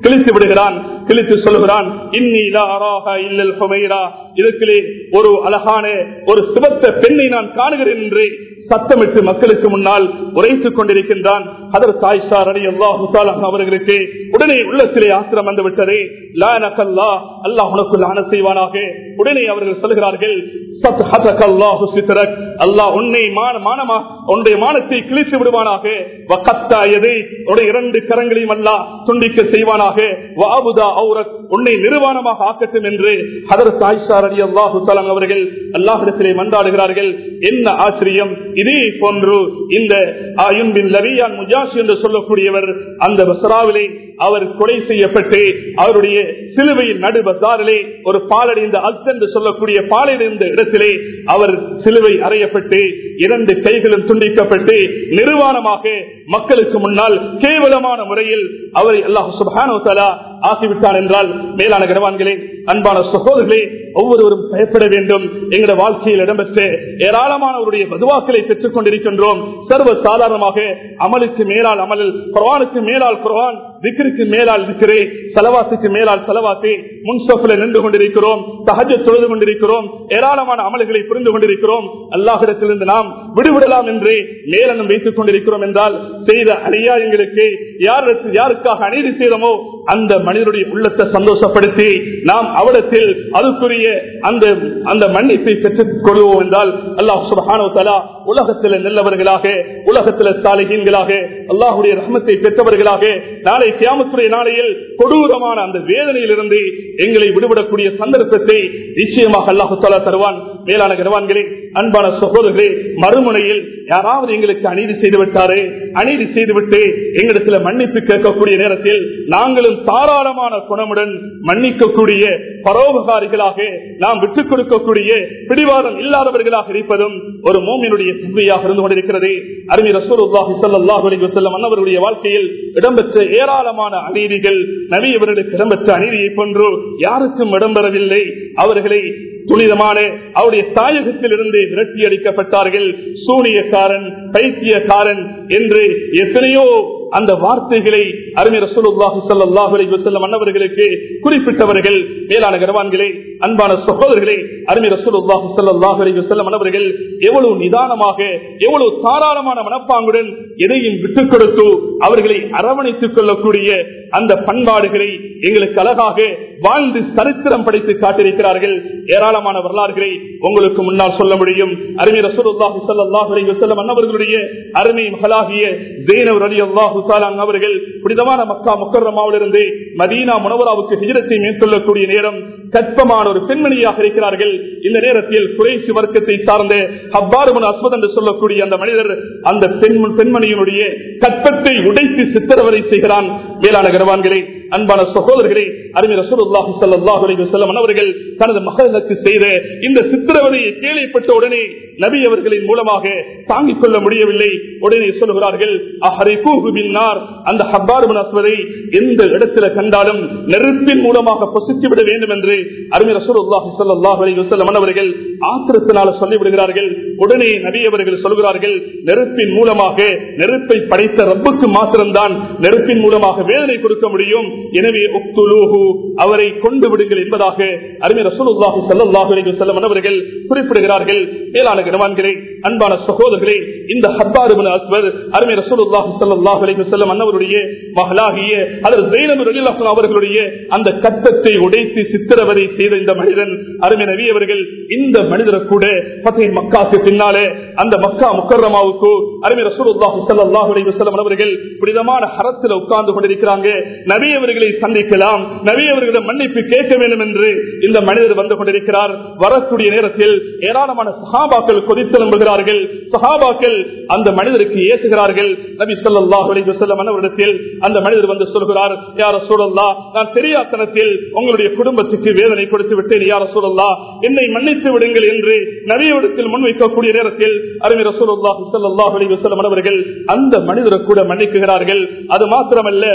கிழித்து விடுகிறான் கிழித்து சொல்லுகிறான் இன்னிலா அராஹா இல்லல் ஹுமைரா இதற்கிலே ஒரு அழகான ஒரு சிவத்த பெண்ணை நான் காணுகிறேன் என்று சத்தமிட்டு மக்களுக்கு முன்னால் உரைத்துக் கொண்டிருக்கின்றான் அதர் தாய்ஷார் அலி அல்லாஹு அவர்களுக்கு உடனே உள்ளத்திலே ஆத்திரம் வந்து விட்டதே லானகல்லா அல்லாஹ் உனக்கு லான செய்வானாக உடனே அவர்கள் சொல்கிறார்கள் சத் ஹதக் அல்லாஹு சித்ரக் அல்லாஹ் உன்னை மான மானமா உன்னுடைய மானத்தை கிழித்து விடுவானாக வகத்தா எதை உடைய இரண்டு கரங்களையும் அல்லாஹ் துண்டிக்க செய்வானாக வாபுதா அவுரக் உன்னை நிர்வாணமாக ஆக்கட்டும் என்று ஹதர் தாய்ஷார் அலி அல்லாஹு அவர்கள் அல்லாஹிடத்திலே மன்றாடுகிறார்கள் என்ன ஆச்சரியம் இதே போன்று இந்த ஆயும்பின் லரியான் முஜாஸ் என்று சொல்லக்கூடியவர் அந்த பசராவிலே அவர் கொலை செய்யப்பட்டு அவருடைய சிலுவையின் நடு பசாரிலே ஒரு பாலடைந்த அஸ் என்று சொல்லக்கூடிய பாலடைந்த இடத்திலே அவர் சிலுவை அறையப்பட்டு இரண்டு கைகளும் துண்டிக்கப்பட்டு நிர்வாணமாக மக்களுக்கு முன்னால் கேவலமான முறையில் அவரை அல்லாஹ் சுபானோ தலா ஆக்கிவிட்டார் என்றால் மேலான கனவான்களே அன்பான சகோதரர்களே ஒவ்வொருவரும் பயப்பட வேண்டும் எங்களுடைய வாழ்க்கையில் இடம்பெற்ற ஏராளமானவருடைய பதுவாக்களை பெற்றுக் கொண்டிருக்கின்றோம் சர்வ சாதாரணமாக அமலுக்கு மேலால் அமல் குர்வானுக்கு மேலால் குர்வான் திக்ருக்கு மேலால் திக்ரே செலவாத்துக்கு மேலால் செலவாத்து முன்சப்பில் நின்று கொண்டிருக்கிறோம் சகஜ தொழுது கொண்டிருக்கிறோம் ஏராளமான அமல்களை புரிந்து கொண்டிருக்கிறோம் அல்லாஹிடத்திலிருந்து நாம் விடுவிடலாம் என்று மேலனம் வைத்துக் கொண்டிருக்கிறோம் என்றால் செய்த அநியாயங்களுக்கு யாருக்கு யாருக்காக அநீதி செய்தமோ அந்த மனிதனுடைய உள்ளத்தை சந்தோஷப்படுத்தி நாம் அவடத்தில் அதுக்குரிய அந்த அந்த மன்னிப்பை பெற்றுக் கொள்வோம் என்றால் அல்லாஹ் சுபஹானோ தலா உலகத்தில் நல்லவர்களாக உலகத்தில் சாலைகீன்களாக அல்லாஹுடைய ரஹமத்தை பெற்றவர்களாக நாளை கியாமத்துடைய நாளையில் கொடூரமான அந்த வேதனையிலிருந்து எங்களை விடுபடக்கூடிய சந்தர்ப்பத்தை நிச்சயமாக அல்லாஹு தாலா தருவான் மேலான கருவான்களே அன்பான சகோதரர்களே மறுமுனையில் யாராவது எங்களுக்கு அநீதி செய்து விட்டாரு அநீதி செய்துவிட்டு எங்களிடத்துல மன்னிப்பு கேட்கக்கூடிய நேரத்தில் நாங்களும் தாராளமான குணமுடன் மன்னிக்கக்கூடிய பரோபகாரிகளாக நாம் விட்டுக் கொடுக்கக்கூடிய பிடிவாதம் இல்லாதவர்களாக இருப்பதும் ஒரு மோமினுடைய தன்மையாக இருந்து கொண்டிருக்கிறது அருமை ரசூலுல்லாஹி ஸல்லல்லாஹு அலைஹி வஸல்லம் அன்னவருடைய வாழ்க்கையில் இடம்பெற்ற ஏராளமான அநீதிகள் நபியவர்களுக்கு இடம்பெற்ற அநீதியை போன்று யாருக்கும் இடம்பெறவில்லை அவர்களை துணிதமான அவருடைய தாயகத்தில் இருந்து விரட்டி அடிக்கப்பட்டார்கள் சூனியக்காரன் பைத்தியக்காரன் என்று எத்தனையோ அந்த வார்த்தைகளை அருமை ரசூலுல்லாஹி ஸல்லல்லாஹு அலைஹி வஸல்லம் அன்னவர்களுக்கு குறிப்பிட்டவர்கள் மேலான கர்வான்களே அன்பான சகோதரர்களே அருமை ரசூலுல்லாஹி ஸல்லல்லாஹு அலைஹி வஸல்லம் அன்னவர்கள் எவ்வளவு நிதானமாக எவ்வளவு தாராளமான மனப்பாங்குடன் எதையும் விட்டுக் கொடுத்து அவர்களை அரவணைத்துக் கொள்ளக்கூடிய அந்த பண்பாடுகளை எங்களுக்கு அழகாக வாழ்ந்து சரித்திரம் படைத்து காட்டியிருக்கிறார்கள் ஏராளமான வரலாறுகளை உங்களுக்கு முன்னால் சொல்ல முடியும் அருமை ரசூலுல்லாஹி ஸல்லல்லாஹு அலைஹி வஸல்லம் அன்னவர்களுடைய அருமை மகளாகிய ஜெயினவர் அலி அல்லாஹு அவர்கள் புனிதமான மக்கா முக்கரமாவிலிருந்து மதீனா முனவராவுக்கு ஹிஜரத்தை மேற்கொள்ளக்கூடிய நேரம் கற்பமான ஒரு பெண்மணியாக இருக்கிறார்கள் இந்த நேரத்தில் குறைசி வர்க்கத்தை சார்ந்த ஹப்பாருமன் அஸ்வத் என்று சொல்லக்கூடிய அந்த மனிதர் அந்த பெண் பெண்மணியினுடைய கற்பத்தை உடைத்து சித்திரவதை செய்கிறான் மேலான கரவான்களே அன்பான சகோதரர்களே அருமை ரசூலுல்லாஹி ஸல்லல்லாஹு அலைஹி வஸல்லம் அவர்கள் தனது மகளுக்கு செய்த இந்த சித்திரவதையை கேள்விப்பட்ட உடனே நபி அவர்களின் மூலமாக தாங்கிக் கொள்ள முடியவில்லை உடனே சொல்லுகிறார்கள் அஹரிகூஹு பின்னார் அந்த ஹப்பார் பின் அஸ்வதை எந்த இடத்துல கண்டாலும் நெருப்பின் மூலமாக பொசித்து விட வேண்டும் என்று அருமை ரசூலுல்லாஹி ஸல்லல்லாஹு அலைஹி வஸல்லம் அவர்கள் ஆத்திரத்தினால சொல்லி விடுகிறார்கள் உடனே நபி அவர்கள் சொல்கிறார்கள் நெருப்பின் மூலமாக நெருப்பை படைத்த ரப்புக்கு மாத்திரம்தான் நெருப்பின் மூலமாக வேதனை கொடுக்க முடியும் எனவே ஒக்குலூஹு அவரை கொண்டு விடுங்கள் என்பதாக அருமை ரசூலுல்லாஹி ஸல்லல்லாஹு அலைஹி வஸல்லம் அவர்கள் குறிப்பிடுகிறார்கள் மேலான கனவான்களே அன்பான சகோதரர்களே இந்த ஹப்பார் இப்னு அஸ்வத் அருமை ரசூலுல்லாஹி ஸல்லல்லாஹு அலைஹி வஸல்லம் அன்னவருடைய மகளாகிய அதர் ஜெயினப் ரலியல்லாஹு அன்ஹா அவர்களுடைய அந்த கட்டத்தை உடைத்து சித்திரவதை செய்த இந்த மனிதன் அருமை நபி அவர்கள் இந்த மனிதரை கூட பத்தே மக்காக்கு பின்னாலே அந்த மக்கா முக்கர்ரமாவுக்கு அருமை ரசூலுல்லாஹி ஸல்லல்லாஹு அலைஹி வஸல்லம் அவர்கள் புனிதமான ஹரத்தில் உட்கார்ந்து கொண்டிருக்கிறாங்க நபி அவர்களை சந்திக்கலாம் நபி அவர்களிடம் மன்னிப்பு கேட்க வேண்டும் என்று இந்த மனிதர் வந்து கொண்டிருக்கிறார் வரக்கூடிய நேரத்தில் ஏராளமான சஹாபாக்கள் கொதித்து நம்புகிறார்கள் சஹாபாக்கள் அந்த மனிதருக்கு ஏசுகிறார்கள் நபி ஸல்லல்லாஹு அலைஹி வஸல்லம் அவரிடத்தில் அந்த மனிதர் வந்து சொல்கிறார் யார் ரசூலல்லா நான் தெரியாத்தனத்தில் உங்களுடைய குடும்பத்துக்கு வேதனை கொடுத்து விட்டேன் யார் ரசூலல்லா என்னை மன்னித்து விடுங்கள் என்று நபியிடத்தில் முன்வைக்கக்கூடிய நேரத்தில் அருமை ரசூலுல்லாஹி ஸல்லல்லாஹு அலைஹி வஸல்லம் அவர்கள் அந்த மனிதரை கூட மன்னிக்குகிறார்கள் அது மாத்திரமல்ல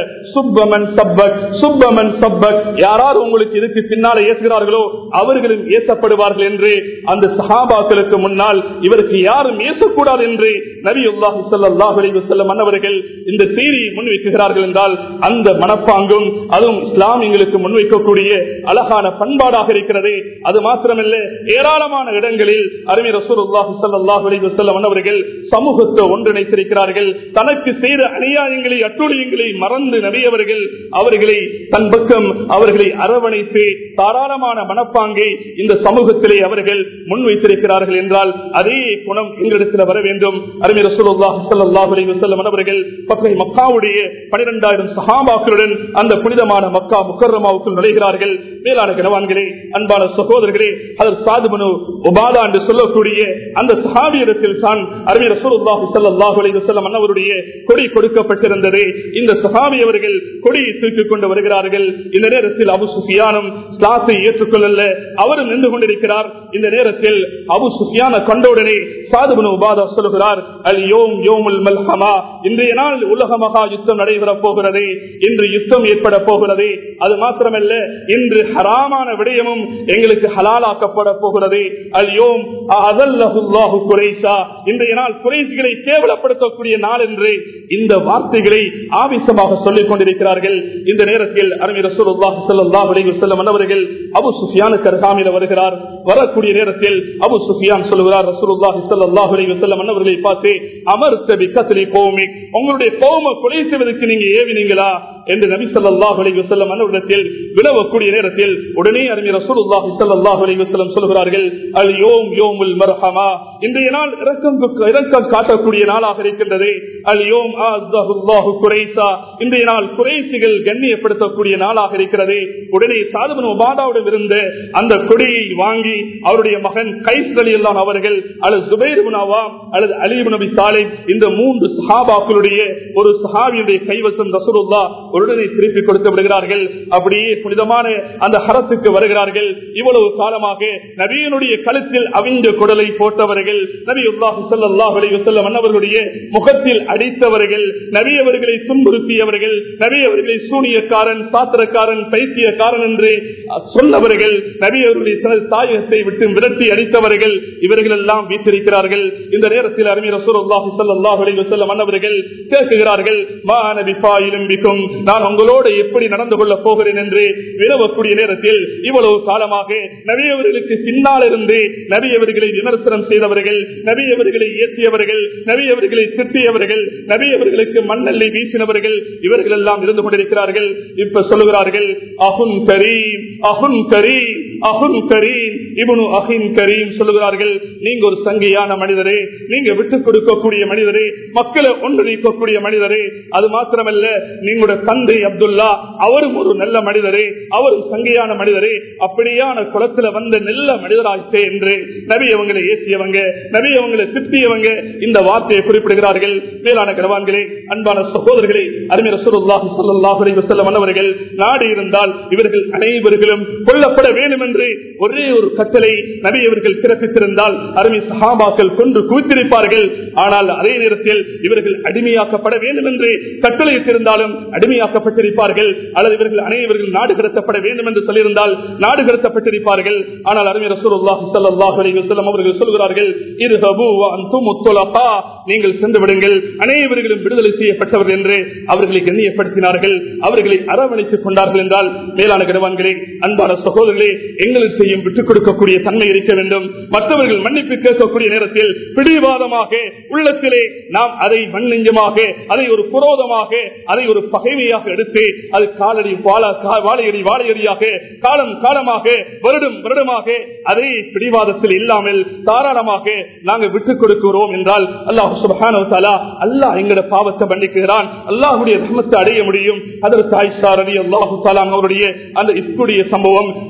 சுப்பமன் சப்பக் சுப்பமன் சப்பக் யாராவது உங்களுக்கு இதுக்கு பின்னால ஏசுகிறார்களோ அவர்களும் ஏசப்படுவார்கள் என்று அந்த சஹாபாக்களுக்கு முன்னால் இவருக்கு யாரும் ஏசக்கூடாது என்று நபி உல்லாஹி சல்லாஹ் அலிவசல்லம் மன்னவர்கள் இந்த செய்தியை முன்வைக்கிறார்கள் என்றால் அந்த மனப்பாங்கும் அதுவும் இஸ்லாமியங்களுக்கு முன்வைக்கக்கூடிய அழகான பண்பாடாக இருக்கிறது அது மாத்திரமல்ல ஏராளமான இடங்களில் அருமை ரசூலுல்லாஹி ஸல்லல்லாஹு அலைஹி வஸல்லம் அவர்கள் சமூகத்தை ஒன்றிணைத்திருக்கிறார்கள் தனக்கு செய்த அநியாயங்களை அட்டுழியங்களை மறந்து நபியவர்கள் அவர்களை தன் பக்கம் அவர்களை அரவணைத்து தாராளமான மனப்பாங்கை இந்த சமூகத்திலே அவர்கள் முன்வைத்திருக்கிறார்கள் என்றால் அதே குணம் எங்களிடத்தில் வர வேண்டும் அருமை ரசூலுல்லாஹி ஸல்லல்லாஹு அலைஹி வஸல்லம் அவர்கள் பக்கை மக்காவுடைய 12000 சஹாபாக்களுடன் அந்த புனிதமான மக்கா முக்கர்ரமாவுக்குள் நுழைகிறார்கள் மேலான கனவான்களே அன்பான சகோதரர்களே அதர் சாதுபனு உபாதா என்று சொல்லக்கூடிய அந்த சஹாபியிடத்தில் தான் அருமை ரசூலுல்லாஹி ஸல்லல்லாஹு அலைஹி வஸல்லம் அன்னவருடைய கொடி கொடுக்கப்பட்டிருந்தது இந்த சஹாபி அவர்கள் கொடியை தூக்கிக் கொண்டு வருகிறார்கள் இந்த நேரத்தில் அபு சுஃபியானும் ஸ்லாத்தை ஏற்றுக்கொள்ளல அவரும் நின்று கொண்டிருக்கிறார் இந்த நேரத்தில் அபு சுஃபியான கண்டவுடனே சாதுபனு உபாதா சொல்லுகிறார் அல் யோம் யோமுல் மல்ஹமா இன்றைய நாள் உலக மகா யுத்தம் நடைபெற போகிறது இன்று யுத்தம் ஏற்பட போகிறது அது மாத்திரமல்ல இன்று ஹராமான விடயமும் எங்களுக்கு ஹலாலாக்கப்பட போகிறது அல் யோம் அதல்லாஹு குறைசா இன்றைய நாள் குறைசிகளை கேவலப்படுத்தக்கூடிய நாள் என்று இந்த வார்த்தைகளை ஆவேசமாக சொல்லிக் கொண்டிருக்கிறார்கள் இந்த நேரத்தில் அருமை ரசூலுல்லாஹி ஸல்லல்லாஹு அலைஹி வஸல்லம் அவர்கள் அபு சுஃபியானுக்கு அருகாமையில் வருகிறார் வரக்கூடிய நேரத்தில் அபு சுஃபியான் சொல்லுகிறார் ரசூலுல்லாஹி ஸல்லல்லாஹு அலைஹி வஸல்லம் அவர்களை பார்த்து அமர்த்த பிக்கத்லி கௌமிக் உங்களுடைய கௌம கொலை செய்வதற்கு நீங்க ஏவினீங்களா என்று நபி ஸல்லல்லாஹு அலைஹி வஸல்லம் அன்னவரிடத்தில் விளவக்கூடிய நேரத்தில் உடனே அறிஞர் ரசூலுல்லாஹி ஸல்லல்லாஹு அலைஹி வஸல்லம் சொல்கிறார்கள் அல் யோம் யோமுல் மர்ஹமா இன்றைய நாள் இரக்கம் இரக்கம் காட்டக்கூடிய நாளாக இருக்கின்றது அல் யோம் அல்லாஹு குறைசா இன்றைய நாள் குறைசிகள் கண்ணியப்படுத்தக்கூடிய நாளாக இருக்கிறது உடனே சாதுபன் உபாதாவிடம் இருந்த அந்த கொடியை வாங்கி அவருடைய மகன் கைஸ் அலியல்லான் அவர்கள் அல்லது சுபைர் அவாம் அல்லது அலீப் நபி சாலிம் இந்த மூன்று சஹாபாக்களுடைய ஒரு சஹாபியுடைய கைவசம் ரசூலுல்லா உடனே திருப்பி கொடுத்து விடுகிறார்கள் அப்படியே புனிதமான அந்த ஹரத்துக்கு வருகிறார்கள் இவ்வளவு காலமாக நபியனுடைய கழுத்தில் அவிஞ்ச குடலை போட்டவர்கள் நபி உல்லாஹு சல்லாஹ் அலைவசல்லம் அன்னவர்களுடைய முகத்தில் அடித்தவர்கள் நபி அவர்களை துன்புறுத்தியவர்கள் நபி அவர்களை சூனியக்காரன் சாத்திரக்காரன் பைத்தியக்காரன் என்று சொன்னவர்கள் நபி அவர்களுடைய தனது தாயகத்தை விட்டு விரட்டி அடித்தவர்கள் இவர்கள் எல்லாம் வீட்டிருக்கிறார்கள் இந்த நேரத்தில் அருமை ரசூலுல்லாஹி ஸல்லல்லாஹு அலைஹி வஸல்லம் அன்னவர்கள் கேட்கிறார்கள் மா நபி ஃபாயிலும் பிக்கும் நான் உங்களோடு எப்படி நடந்து கொள்ள போகிறேன் என்று விரவக்கூடிய நேரத்தில் இவ்வளவு காலமாக நபியவர்களுக்கு பின்னால் இருந்து நபியவர்களை விமர்சனம் செய்தவர்கள் நபியவர்களை ஏற்றியவர்கள் நபியவர்களை திட்டியவர்கள் நபியவர்களுக்கு மண்ணெல்லை வீசினவர்கள் இவர்கள் எல்லாம் இருந்து கொண்டிருக்கிறார்கள் இப்ப சொல்லுகிறார்கள் அகுன் கரீம் அகுன் கரீம் அகுன் கரீம் இவனு அகின் கரீம் சொல்லுகிறார்கள் நீங்க ஒரு சங்கையான மனிதரே நீங்க விட்டுக் கொடுக்கக்கூடிய மனிதரே மக்களை ஒன்றிணைக்கக்கூடிய மனிதரே அது மாத்திரமல்ல நீங்களுடைய தந்தை அப்துல்லா அவரும் ஒரு நல்ல மனிதரே அவரும் சங்கையான மனிதரே அப்படியான குளத்துல வந்த நல்ல மனிதராச்சே என்று நபி அவங்களை ஏசியவங்க நபி அவங்களை திட்டியவங்க இந்த வார்த்தையை குறிப்பிடுகிறார்கள் மேலான கிரவான்களே அன்பான சகோதரர்களே அருமை ரசூலுல்லாஹி ஸல்லல்லாஹு அலைஹி வஸல்லம் அன்னவர்கள் நாடு இருந்தால் இவர்கள் அனைவர்களும் கொல்லப்பட வேண்டும் என்று ஒரே ஒரு கட்டளை நபி அவர்கள் பிறப்பித்திருந்தால் அருமை சஹாபாக்கள் கொன்று குவித்திருப்பார்கள் ஆனால் அதே நேரத்தில் இவர்கள் அடிமையாக்கப்பட வேண்டும் என்று கட்டளையிட்டிருந்தாலும் அடிமையாக்கப்பட்டிருப்பார்கள் அல்லது இவர்கள் அனைவர்கள் நாடு கடத்தப்பட வேண்டும் என்று சொல்லியிருந்தால் நாடு கடத்தப்பட்டிருப்பார்கள் ஆனால் அருமை ரசூலுல்லாஹி ஸல்லல்லாஹு அலைஹி வஸல்லம் அவர்கள் சொல்கிறார்கள் இர்ஹபு வ அன்தும் முத்தலகா நீங்கள் சென்று விடுங்கள் அனைவர்களும் விடுதலை செய்யப்பட்டவர்கள் என்று அவர்களை கண்ணியப்படுத்தினார்கள் அவர்களை அரவணைத்துக் கொண்டார்கள் என்றால் மேலான கருவான்களே அன்பான சகோதரர்களே எங்களுக்கு செய்யும் விட்டுக் கொடுக்கக்கூடிய தன்மை இருக்க வேண்டும் மற்றவர்கள் மன்னிப்பு கேட்கக்கூடிய நேரத்தில் பிடிவாதமாக உள்ளத்திலே நாம் அதை மண்ணெஞ்சமாக அதை ஒரு புரோதமாக அதை ஒரு பகைமையாக எடுத்து அது காலடி வாழையடி வாழையடியாக காலம் காலமாக வருடம் வருடமாக அதை பிடிவாதத்தில் இல்லாமல் தாராளமாக நாங்கள் விட்டுக் கொடுக்கிறோம் என்றால் அல்லாஹ் சுபஹானு தாலா அல்லாஹ் எங்களோட பாவத்தை மன்னிக்கிறான் அல்லாஹுடைய தர்மத்தை அடைய முடியும் அதற்கு ஆயிஷா ரவி அல்லாஹு தாலாம் அவருடைய அந்த இஸ்குடைய சம்பவம் எங்களுக்கு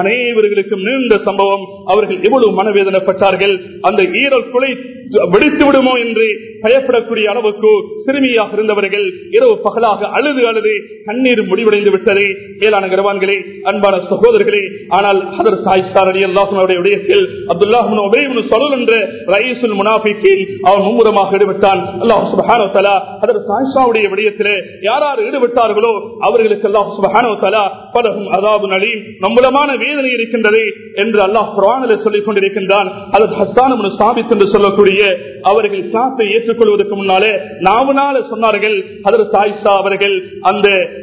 அனைவர்களுக்கும் நீண்ட சம்பவம் அவர்கள் எவ்வளவு மனவேதனைப்பட்டார்கள் அந்த ஈரல் குலை வெடித்து விடுமோ என்று பயப்படக்கூடிய அளவுக்கு சிறுமியாக இருந்தவர்கள் இரவு பகலாக அழுது அழுது கண்ணீர் முடிவடைந்து விட்டது மேலான கரவான்களே அன்பான சகோதரர்களே ஆனால் அதர் தாய் சார் அலி அல்லாஹனுடைய விடயத்தில் அப்துல்லாஹின் உபயமுன் சொல் என்ற ரயீசுல் முனாஃபிக்கின் அவன் மும்முரமாக ஈடுபட்டான் அல்லாஹ் சுபஹானோ தலா அதர் தாய்ஷாவுடைய விடயத்திலே யார் யார் ஈடுபட்டார்களோ அவர்களுக்கு அல்லாஹ் சுபஹானோ தலா பலகும் அதாபு நலீம் நம்மளமான வேதனை இருக்கின்றது என்று அல்லாஹ் குரானில் சொல்லிக் கொண்டிருக்கின்றான் அது ஹஸ்தான் சாபித் என்று சொல்லக்கூடிய அவர்கள் இஸ்லாத்தை ஏற்றுக்கொள்வதற்கு முன்னாலே நாவனால சொன்னார்கள் அதர் தாய்ஷா அவர்கள் அந்த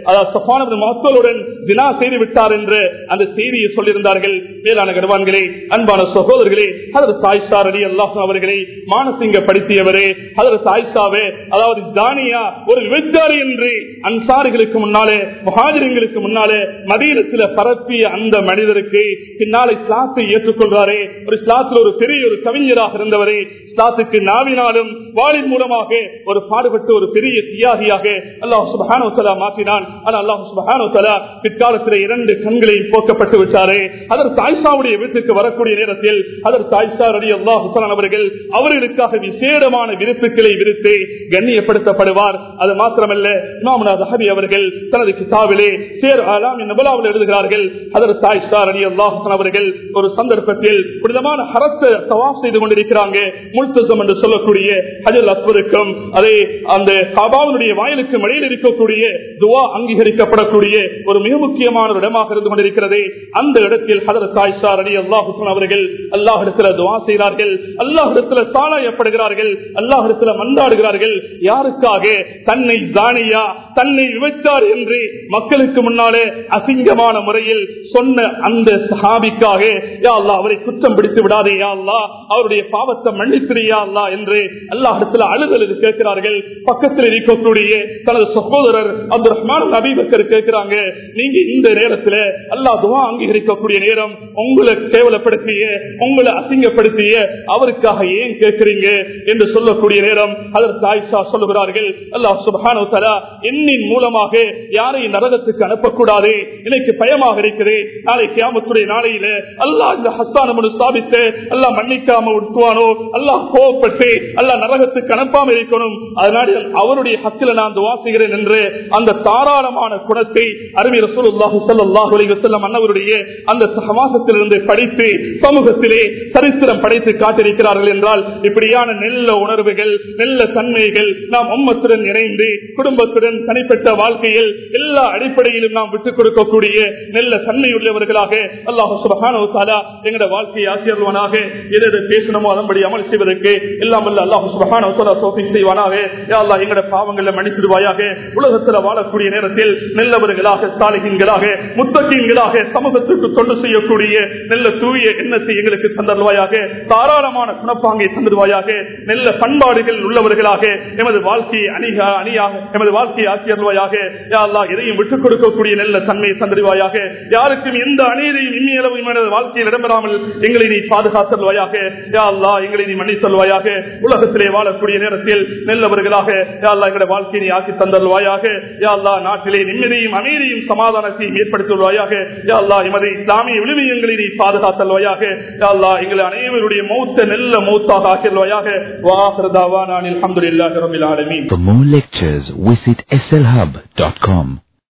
மக்களுடன் தினா செய்து விட்டார் என்று அந்த செய்தியை சொல்லியிருந்தார்கள் மேலான கர்வான்களே அன்பான சகோதரர்களே அதர் தாய்ஷா அலி அல்லாஹ் அவர்களை மானசிங்கப்படுத்தியவரே அதர் தாய்ஷாவே அதாவது தானியா ஒரு விபச்சாரி என்று அன்சாரிகளுக்கு முன்னாலே மகாஜிரங்களுக்கு முன்னாலே மதீனத்தில் பரப்பிய அந்த மனிதருக்கு பின்னாலே இஸ்லாத்தை ஏற்றுக்கொள்றாரே ஒரு இஸ்லாத்தில் ஒரு பெரிய ஒரு கவிஞராக இருந்தவரே இஸ்லாத்துக்கு நாவினாலும் வாளின் மூலமாக ஒரு பாடுபட்டு ஒரு பெரிய தியாகியாக அல்லாஹ் சுபஹானோ தலா மாற்றினான் ஆனால் அல்லாஹ் சுபஹானோ தலா பிற்காலத்தில் இரண்டு கண்களையும் போக்கப்பட்டு விட்டாரே அதற்கு ஆயிஷாவுடைய வீட்டுக்கு வரக்கூடிய நேரத்தில் அதற்கு ஆயிஷா அலி அல்லாஹ் அவர்கள் அவர்களுக்காக விசேடமான விருப்புகளை விருத்து கண்ணியப்படுத்தப்படுவார் அது மாத்திரமல்ல இமாமனாத் ஹபி அவர்கள் தனது கிதாபிலே சேர் ஆலாம் நபலாவில் எழுதுகிறார்கள் அதற்கு ஆயிஷா அலி அல்லாஹ் அவர்கள் ஒரு சந்தர்ப்பத்தில் புனிதமான ஹரத்தை தவாப் செய்து கொண்டிருக்கிறாங்க முல்தசம் என்று சொல்லக்கூடிய ஹஜர் அஸ்வருக்கும் அதே அந்த காபாவுடைய வாயிலுக்கும் இடையில் இருக்கக்கூடிய துவா அங்கீகரிக்கப்படக்கூடிய ஒரு மிக முக்கியமான ஒரு இடமாக இருந்து கொண்டிருக்கிறது அந்த இடத்தில் ஹதர் தாய்ஷா அலி அல்லாஹுசன் அவர்கள் அல்லாஹிடத்தில் துவா செய்கிறார்கள் அல்லாஹிடத்தில் சாலாயப்படுகிறார்கள் அல்லாஹிடத்தில் மன்றாடுகிறார்கள் யாருக்காக தன்னை தானியா தன்னை விபச்சார் என்று மக்களுக்கு முன்னாலே அசிங்கமான முறையில் சொன்ன அந்த சஹாபிக்காக யா அல்லா அவரை குற்றம் பிடித்து விடாதே யா அல்லா அவருடைய பாவத்தை மன்னித்திரியா அல்லா என்று அல்லாஹிடத்தில் அழுதல் கேட்கிறார்கள் பக்கத்தில் இருக்கக்கூடிய தனது சகோதரர் அப்துல் ரஹ்மான் நபீபக்கர் கேட்கிறாங்க நீங்க இந்த நேரத்தில் அல்லாஹ் துவா அங்கீகரிக்கக்கூடிய நேரம் உங்களை கேவலப்படுத்திய உங்களை அசிங்கப்படுத்திய அவருக்காக ஏன் கேட்கிறீங்க என்று சொல்லக்கூடிய நேரம் அதற்கு ஆயிஷா சொல்லுகிறார்கள் அல்லாஹ் சுபஹானோ தலா எண்ணின் மூலமாக யாரையும் நரகத்துக்கு அனுப்பக்கூடாது எனக்கு பயமாக இருக்குது நாளை கியாமத்துடைய நாளையில அல்லாஹ் இந்த ஹஸ்தானமனு ஸ்தாபித்து அல்லாஹ் மன்னிக்காம விட்டுவானோ அல்லாஹ் கோவப்பட்டு அல்லாஹ் நரகத்துக்கு அனுப்பாம இருக்கணும் அதனால அவருடைய ஹக்கில நான் துவா செய்கிறேன் என்று அந்த தாராளமான குணத்தை அருமை ரசூலுல்லாஹி ஸல்லல்லாஹு அலைஹி வஸல்லம் அன்னவருடைய அந்த சகவாசத்திலிருந்து படித்து சமூகத்திலே சரித்திரம் படைத்து காட்டிருக்கிறார்கள் என்றால் இப்படியான நெல்ல உணர்வுகள் நெல்ல தன்மைகள் நாம் உம்மத்துடன் இணைந்து குடும்பத்துடன் தனிப்பட்ட வாழ்க்கையில் எல்லா அடிப்படையிலும் நாம் விட்டுக் கொடுக்கக்கூடிய நெல்ல தன்மையுள்ளவர்களாக அல்லாஹு சுபஹானஹு வ தஆலா எங்களுடைய வாழ்க்கையை ஆசிரியர்வானாக எதை எதை பேசணுமோ அதன்படி அமல் செய்வதற்கு எல்லாம் வல்ல அல்லாஹு சுபஹானஹு வ தஆலா தௌஃபீக் செய்வானாக யா அல்லாஹ் எங்களுடைய பாவங்களை மன்னித்திடுவாயாக உலகத்தில் வாழக்கூடிய நேரத்தில் நல்லவர்களாக சாலிகங்களாக முத்தகீன்களாக சமூகத்துக்கு தொண்டு செய்யக்கூடிய நல்ல தூய எண்ணத்தை எங்களுக்கு தந்தருவாயாக தாராளமான குணப்பாங்கை தந்துடுவாயாக நல்ல பண்பாடுகள் உள்ளவர்களாக எமது வாழ்க்கையை அணிக அணியாக எமது வாழ்க்கையை ஆக்கியருவாயாக யா அல்லாஹ் எதையும் விட்டுக் கொடுக்கக்கூடிய நல்ல தன்மையை தந்துடுவாயாக யாருக்கும் எந்த அநீதியும் இம்மியளவும் எனது வாழ்க்கையில் இடம்பெறாமல் எங்களை நீ பாதுகாத்தல்வாயாக யா அல்லாஹ் எங்களை நீ மன்னித்தல்வாயாக உலகத்திலே வாழக்கூடிய நேரத்தில் நல்லவர்களாக யா அல்லாஹ் எங்களுடைய வாழ்க்கையை நீ ஆக்கி தந்தல்வாயாக யா அல்லாஹ் நாட்டிலே நிம்மதியும் அமைதியும் சமாதானத்தையும் ஏற்படுத்துவாயாக யா அல்லாஹ் எமது இஸ்லாமிய விழுமியங்களை நீ பாதுகாத்தல்வாயாக யா அல்லாஹ் எங்களை அனைவருடைய மௌத்த நெல்ல மௌத்தாக ஆக்கிடுவாயாக வாஹிருதாவானில் அஹமதுல்லாஹி ரபில் ஆலமீன் For more lectures, visit slhub.com.